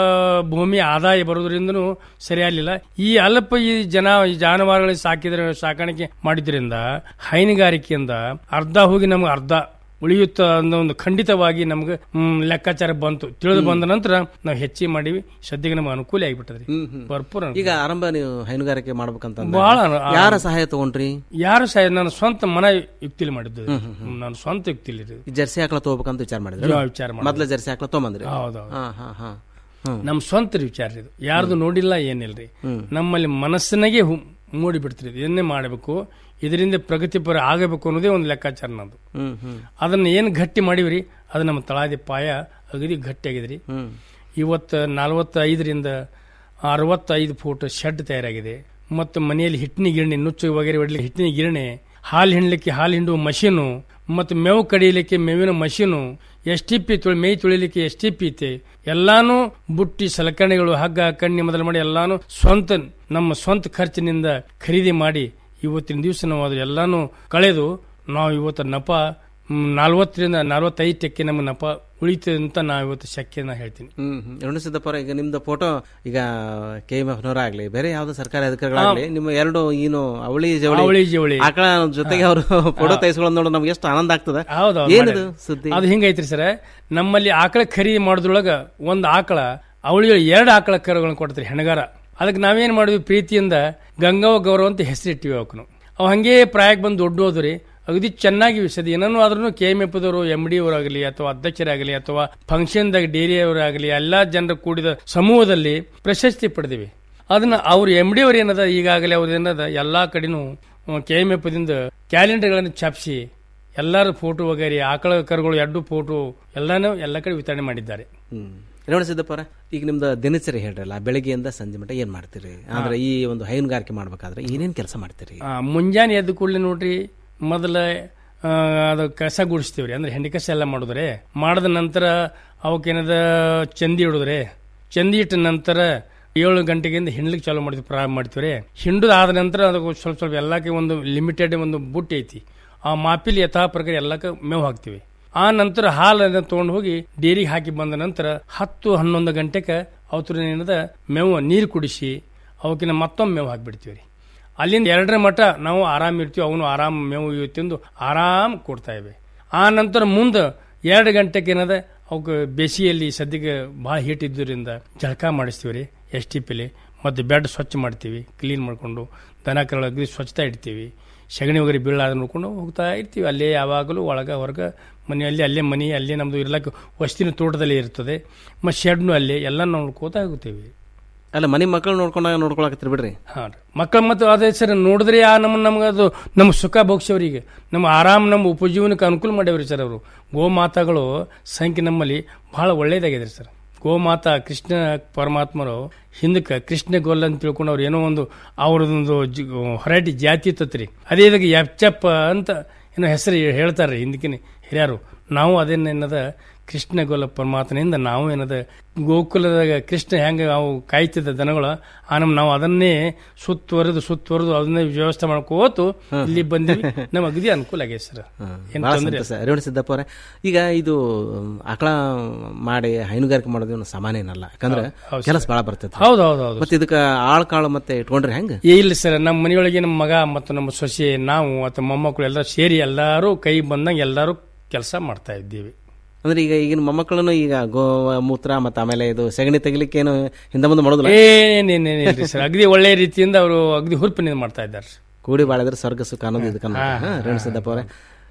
V: ಭೂಮಿ ಆದಾಯ ಬರೋದ್ರಿಂದನೂ ಸರಿಯಾಗಲಿಲ್ಲ ಈ ಅಲ್ಪ ಈ ಜನ ಈ ಜಾನುವಾರುಗಳಿಗೆ ಸಾಕಿದ್ರೆ ಸಾಕಾಣಿಕೆ ಮಾಡಿದ್ರಿಂದ ಹೈನುಗಾರಿಕೆಯಿಂದ ಅರ್ಧ ಹೋಗಿ ನಮ್ಗೆ ಅರ್ಧ ಉಳಿಯುತ್ತ ಅನ್ನೋ ಒಂದು ಖಂಡಿತವಾಗಿ ನಮ್ಗೆ ಹ್ಮ್, ಲೆಕ್ಕಾಚಾರ ಬಂತು ತಿಳಿದು ಬಂದ ನಂತರ ನಾವು ಹೆಚ್ಚಿಗೆ ಮಾಡಿವಿ ಸದ್ಯಕ್ಕೆ ನಮ್ಗೆ ಅನುಕೂಲ ಆಗಿಬಿಟ್ಟದ್ರಿ ಭರ್ಪೂರ ಅನುಕೂಲ.
A: ಈಗ ಆರಂಭ ನೀವು ಹೈನುಗಾರಿಕೆ ಮಾಡ್ಬೇಕಂತ
V: ಬಹಳ
A: ಯಾರ ಸಹಾಯ ತಗೊಂಡ್ರಿ
V: ಯಾರು ಸಹ ನಾನು ಸ್ವಂತ ಮನ ಯುಕ್ತಿಲಿ ಮಾಡಿದ್ದು ನಾನು ಸ್ವಂತ ಯುಕ್ತಿಲಿ ಇದು.
A: ಈ ಜರ್ಸಿ ಹಾಕ್ಲ ತಗೋಬೇಕಂತ ವಿಚಾರ ಮಾಡಿದ್ರಿ
V: ಯಾ, ವಿಚಾರ ಮಾಡಿದ್ವಿ.
A: ಮೊದ್ಲ ಜರ್ಸಿ ಹಾಕ್ಲ ತಗೊಂಬಂದ್ರಿ
V: ಹೌದೌದು.
A: ಹಾ ಹಾ ಹಾ
V: ನಮ್ಮ ಸ್ವಂತ ವಿಚಾರ ಇದು ಯಾರ್ದು ನೋಡಿಲ್ಲ ಏನಿಲ್ರಿ ನಮ್ಮಲ್ಲಿ ಮನಸ್ಸಿನಾಗೆ ಹು- ಮೂಡಿ ಬಿಡ್ತಿರಿ ಇದನ್ನೇ ಮಾಡಬೇಕು ಇದರಿಂದ ಪ್ರಗತಿಪರ ಆಗಬೇಕು ಅನ್ನೋದೇ ಒಂದು ಲೆಕ್ಕಾಚಾರ ನಂದು
A: ಹ್ಮ್ ಹ್ಮ್
V: ಅದನ್ನ ಏನು ಗಟ್ಟಿ ಮಾಡಿವ್ರಿ ಅದು ನಮ್ಮ ತಳಾದಿ ಪಾಯ ಅಗದಿ ಗಟ್ಟಿ ಆಗಿದ್ರಿ ಇವತ್ತು ನಲವತ್ತೈದರಿಂದ ಅರವತ್ತೈದು ಫೂಟ್ ಶೆಡ್ ತಯಾರಾಗಿದೆ ಮತ್ತು ಮನೆಯಲ್ಲಿ ಹಿಟ್ಟಿನ ಗಿರಣಿ ನುಚ್ಚು ವಗೇರೆ ಹೊಡ್ಲಿಕ್ಕೆ ಹಿಟ್ಟಿನ ಗಿರಣಿ ಹಾಲು ಹಿಂಡ್ಲಿಕ್ಕೆ ಹಾಲು ಹಿಂಡುವ ಮಷೀನು ಮತ್ತು ಮೇವು ಕಡಿಯಲಿಕ್ಕೆ ಮೇವಿನ ಮಷೀನು ಎಸ್ ಟಿ ಪಿ ತುಳಿ ಮೇಯ್ ತುಳಿಲಿಕ್ಕೆ ಎಸ್ ಟಿ ಪಿ ಐತೆ ಎಲ್ಲಾನು ಬುಟ್ಟಿ ಸಲಕರಣೆಗಳು ಹಗ್ಗ ಕಣ್ಣಿ ಮೊದಲು ಮಾಡಿ ಎಲ್ಲಾನು ಸ್ವಂತ ನಮ್ಮ ಸ್ವಂತ ಖರ್ಚಿನಿಂದ ಖರೀದಿ ಮಾಡಿ ಇವತ್ತಿನ ದಿವಸ ನಾವು ಅದು ಎಲ್ಲಾನು ಕಳೆದು ನಾವು ಇವತ್ತು ನಪ ನಲ್ವತ್ತರಿಂದ ನಲವತ್ತೈದು ಟಕ್ಕೆ ನಮಗೆ ನಪ ಉಳಿತದೆ ಅಂತ ನಾವು ಇವತ್ತು ಶಕ್ಯ ನಾ ಹೇಳ್ತೀನಿ
A: ಹ್ಮ್ ಹ್ಮ್ ರುಣಿಸಿದ್ದಪ್ಪರ ಈಗ ನಿಮ್ದು ಫೋಟೋ ಈಗ ಕೆ ಎಂ ಎಫ್ ಆಗ್ಲಿ ಬೇರೆ ಯಾವ್ದು ಸರ್ಕಾರಿ ಅಧಿಕಾರಿಗಳಾಗ್ಲಿ ನಿಮ್ಮ ಎರಡು ಏನು ಅವಳಿ
V: ಅವಳಿ ಜವಳಿ.
A: ಆಕಳ ಜೊತೆಗೆ ಅವರು ಫೋಟೋ ತೆಗೆಸ್ಕೊಳ್ಳೋದು ನೋಡಿ ನಮ್ಗೆ ಎಷ್ಟು ಆನಂದ ಆಗ್ತದೆ
V: ಹೌದು
A: ಏನಿದು ಸುದ್ದಿ
V: ಅದು ಹಿಂಗೈತ್ರಿ ಸರ್ ನಮ್ಮಲ್ಲಿ ಆಕಳ ಖರೀದಿ ಮಾಡೋದ್ರೊಳಗ ಒಂದ್ ಆಕಳ ಅವಳಿಗೆ ಎರಡು ಆಕಳ ಕರುಗಳನ್ನ ಕೊಡ್ತೀರಿ ಹೆಣಗಾರ ಅದಕ್ಕೆ ನಾವೇನ್ ಮಾಡಿದ್ವಿ ಪ್ರೀತಿಯಿಂದ ಗಂಗವ್ವ ಗೌರವ ಅಂತ ಹೆಸರಿಟ್ಟಿವಿ ಅವಕ್ಕನು ಅವು ಹಂಗೆ ಪ್ರಾಯಕ್ಕೆ ಬಂದು ದೊಡ್ಡ ಹೋದ್ರಿ ಅಗದಿ ಚೆನ್ನಾಗಿ ವಿಷದ ಏನನ್ನು ಆದ್ರೂ ಕೆ ಎಂ ಎಫ್ ದವರು ಎಂ ಡಿ ಅವರಾಗಲಿ ಅಥವಾ ಅಧ್ಯಕ್ಷರಾಗಲಿ ಅಥವಾ ಫಂಕ್ಷನ್ದಾಗ ಡೇರಿ ಅವರಾಗಲಿ ಎಲ್ಲಾ ಜನರು ಕೂಡಿದ ಸಮೂಹದಲ್ಲಿ ಪ್ರಶಸ್ತಿ ಪಡೆದಿವಿ ಅದನ್ನ ಅವ್ರು ಎಂ ಡಿ ಅವ್ರು ಏನದ ಈಗಾಗಲೇ ಅವ್ರು ಏನದ ಎಲ್ಲಾ ಕಡೆನೂ ಕೆ ಎಂ ಎಫ್ ದಿಂದ ಕ್ಯಾಲೆಂಡರ್ಗಳನ್ನು ಛಾಪಿಸಿ ಎಲ್ಲರ ಫೋಟೋ ವಗೇರಿ ಆಕಳ ಕರುಗಳು ಎರಡು ಫೋಟೋ ಎಲ್ಲಾನು ಎಲ್ಲ ಕಡೆ ವಿತರಣೆ ಮಾಡಿದ್ದಾರೆ
A: ಹ್ಮ್ ರೇವಣ ಸಿದ್ದಪ್ಪರ ಈಗ ನಿಮ್ದು ದಿನಚರಿ ಹೇಳ್ರಲ್ಲ ಬೆಳಗ್ಗೆಯಿಂದ ಸಂಜೆ ಮಟ್ಟ ಏನ್ ಮಾಡ್ತೀರಿ ಅಂದ್ರೆ ಈ ಒಂದು ಹೈನುಗಾರಿಕೆ ಮಾಡ್ಬೇಕಾದ್ರೆ ಏನೇನ್ ಕೆಲಸ ಮಾಡ್ತೀರಿ
V: ಆ, ಮುಂಜಾನೆ ಎದ್ದು ಕೂಡಲೇ ನೋಡ್ರಿ ಮೊದಲ ಆ, ಅದು ಕಸ ಗುಡಿಸ್ತೀವ್ರಿ ಅಂದ್ರೆ ಹೆಂಡಿ ಕಸ ಎಲ್ಲ ಮಾಡಿದ್ರೆ ಮಾಡಿದ ನಂತರ ಅವಕ್ಕೇನದ ಚಂದಿ ಇಡಿದ್ರೆ ಚಂದಿ ಇಟ್ಟ ನಂತರ ಏಳು ಗಂಟೆಗಿಂದ ಹಿಂಡ್ಲಿಕ್ಕೆ ಚಾಲೂ ಮಾಡ್ತೀವಿ ಪ್ರಾರಂಭ ಮಾಡ್ತೀವ್ರಿ ಹಿಂಡುದು ಆದ ನಂತರ ಅದಕ್ಕೆ ಸ್ವಲ್ಪ ಸ್ವಲ್ಪ ಎಲ್ಲಕ್ಕೆ ಒಂದು ಲಿಮಿಟೆಡ್ ಒಂದು ಬುಟ್ಟಿ ಐತಿ ಆ ಮಾಪಿಲಿ ಯಥಾ ಪ್ರಕಾರ ಎಲ್ಲಕ್ಕೆ ಮೇವು ಹಾಕ್ತಿವಿ ಆ ನಂತರ ಹಾಲನ್ನ ತಗೊಂಡು ಹೋಗಿ ಡೇರಿಗೆ ಹಾಕಿ ಬಂದ ನಂತರ ಹತ್ತು ಹನ್ನೊಂದು ಗಂಟೆಗೆ ಅವತ್ರ ಏನದ ಮೇವು ನೀರು ಕುಡಿಸಿ ಅವಕ್ಕಿನ್ನ ಮತ್ತೊಮ್ಮೆ ಮೇವು ಹಾಕಿಬಿಡ್ತೀವಿ ರೀ ಅಲ್ಲಿಂದ ಎರಡರ ಮಠ ನಾವು ಆರಾಮ್ ಇರ್ತೀವಿ ಅವನು ಆರಾಮ್ ಮೇವು ಇವು ತಿಂದು ಆರಾಮ್ ಕೊಡ್ತಾ ಇವೆ ಆ ನಂತರ ಮುಂದೆ ಎರಡು ಗಂಟೆಗೆ ಏನದ ಅವಕ್ಕೆ ಬೇಸಿಗೆಯಲ್ಲಿ ಸದ್ಯಕ್ಕೆ ಭಾಳ ಹೀಟ್ ಇದ್ದರಿಂದ ಜಳಕ ಮಾಡಿಸ್ತೀವಿ ರೀ ಎಸ್ ಟಿ ಪಿಲಿ ಮತ್ತು ಬೆಡ್ ಸ್ವಚ್ಛ ಮಾಡ್ತೀವಿ ಕ್ಲೀನ್ ಮಾಡಿಕೊಂಡು ದನ ಕರುಗಳ ಅಗದಿ ಸ್ವಚ್ಛತಾ ಇಡ್ತೀವಿ ಸಗಣಿ ಒಗರಿ ಬೀಳಾದ ನೋಡ್ಕೊಂಡು ಹೋಗ್ತಾ ಇರ್ತೀವಿ ಅಲ್ಲೇ ಯಾವಾಗಲೂ ಒಳಗೆ ಹೊರಗೆ ಮನೆಯಲ್ಲಿ ಅಲ್ಲೇ ಮನೆ ಅಲ್ಲೇ ನಮ್ಮದು ಇರ್ಲಕ್ಕೆ ವಸ್ತಿನ ತೋಟದಲ್ಲಿ ಇರ್ತದೆ ಮತ್ತು ಶೆಡ್ನು ಅಲ್ಲೇ ಎಲ್ಲ ನೋಡ್ಕೋತಾ ಹೋಗ್ತೀವಿ
A: ಅಲ್ಲ ಮನೆ ಮಕ್ಕಳು ನೋಡ್ಕೊಂಡಾಗ ನೋಡ್ಕೊಳಕತ್ತೀರಿ ಬಿಡ್ರಿ
V: ಹಾಂ ರೀ ಮಕ್ಕಳು ಮತ್ತು ಅದೇ ಸರ್ ನೋಡಿದ್ರೆ ಆ ನಮ್ಮ ನಮ್ಗೆ ಅದು ನಮ್ಮ ಸುಖ ಭೋಗ್ಸವ್ರಿಗೆ ನಮ್ಮ ಆರಾಮ್ ನಮ್ಮ ಉಪಜೀವನಕ್ಕೆ ಅನುಕೂಲ ಮಾಡ್ಯಾವ್ರಿ ಸರ್ ಅವರು ಗೋಮಾತಾಗಳು ಸಂಖ್ಯೆ ನಮ್ಮಲ್ಲಿ ಬಹಳ ಒಳ್ಳೇದಾಗಿದೆ ಸರ್ ಗೋಮಾತಾ ಕೃಷ್ಣ ಪರಮಾತ್ಮರು ಹಿಂದಕ್ಕೆ ಕೃಷ್ಣ ಗೋಲ್ ಅಂತ ತಿಳ್ಕೊಂಡು ಅವ್ರು ಏನೋ ಒಂದು ಅವ್ರದೊಂದು ಹೊರೈಟಿ ಜಾತಿ ಇತ್ತತ್ರಿ ಅದೇ ಇದಕ್ಕೆ ಎಚ್ಚಪ್ಪ ಅಂತ ಏನೋ ಹೆಸರು ಹೇಳ್ತಾರೆ ಹಿಂದಕಿನ ಹಿರಿಯರು ನಾವು ಅದೇನೇನದ ಕೃಷ್ಣ ಗೋಲ ಪರಮಾತ್ಮನಿಂದ ನಾವು ಏನದ ಗೋಕುಲದಾಗ ಕೃಷ್ಣ ಹೆಂಗ ಅವು ಕಾಯ್ತಿದ್ದ ದನಗಳು ಆ ನಮ್ ನಾವು ಅದನ್ನೇ ಸುತ್ತುವರೆದು ಸುತ್ತುವರೆದು ಅದನ್ನೇ ವ್ಯವಸ್ಥೆ ಮಾಡ್ಕೋತು ಇಲ್ಲಿ ಬಂದಿವಿ ನಮ್ ಅಗದಿ ಅನುಕೂಲ ಆಗೈತೆ ಸರ್ ಏನ್
A: ಭಾಳ
V: ತೊಂದ್ರೆ
A: ಸಂತೋಷ ರೇವಣ ಸಿದ್ದಪ್ಪ ಅವರೇ ಈಗ ಇದು ಮ್, ಆಕಳ ಮಾಡಿ ಹೈನುಗಾರಿಕೆ ಮಾಡೋದು ಏನು ಸಾಮಾನ್ಯ ಏನಲ್ಲ ಯಾಕಂದ್ರೆ
V: ಹೌದು, ಹೌದು
A: ಕೆಲಸ
V: ಸರ್.
A: ಭಾಳ ಬರ್ತೈತೆ
V: ಹೌದು, ಹೌದು, ಹೌದು.
A: ಮತ್ತೆ ಇದಕ್ಕೆ ಆಳ್ ಕಾಳು ಮತ್ತೆ ಇಟ್ಕೊಂಡ್ರಿ ಹೆಂಗ
V: ಏ ಇಲ್ಲ ಸರ್ ನಮ್ಮ ಮನೆಯೊಳಗೆ ನಮ್ಮ ಮಗ ಮತ್ತು ನಮ್ಮ ಸೊಸೆ ನಾವು ಅಥವಾ ಮೊಮ್ಮಕ್ಕಳು ಎಲ್ಲ ಸೇರಿ ಎಲ್ಲರೂ ಕೈ ಬಂದಂಗೆ ಎಲ್ಲರೂ ಕೆಲಸ ಮಾಡ್ತಾ ಇದ್ದೀವಿ
A: ಅಂದ್ರೆ ಈಗ ಈಗಿನ ಮೊಮ್ಮಕ್ಕಳನ್ನು ಈಗ ಗೋ ಮೂತ್ರ ಮತ್ತೆ ಆಮೇಲೆ ಇದು ಸಗಣಿ ತೆಗಿಲಿಕ್ಕೆ ಏನು ಹಿಂದೆ ಮುಂದೆ ಮಾಡೋದಿಲ್ಲ
V: ಏನೇನೇನಿಲ್ರಿ ಸರ್ ಅಗದಿ ಒಳ್ಳೆ ರೀತಿಯಿಂದ ಅವರು ಅಗದಿ ಹುರುಪಿನಿಂದ ಮಾಡ್ತಾ ಇದ್ದಾರೆ
A: ಕೂಡಿ ಬಾಳಿದ್ರೆ ಸ್ವರ್ಗ ಸುಖ ಅನ್ನೋದು ಇದಕ್ಕೆ
V: ಹಾ, ಹಾ,
A: ರೇಣು ಸಿದ್ದಪ್ಪ ಅವರೇ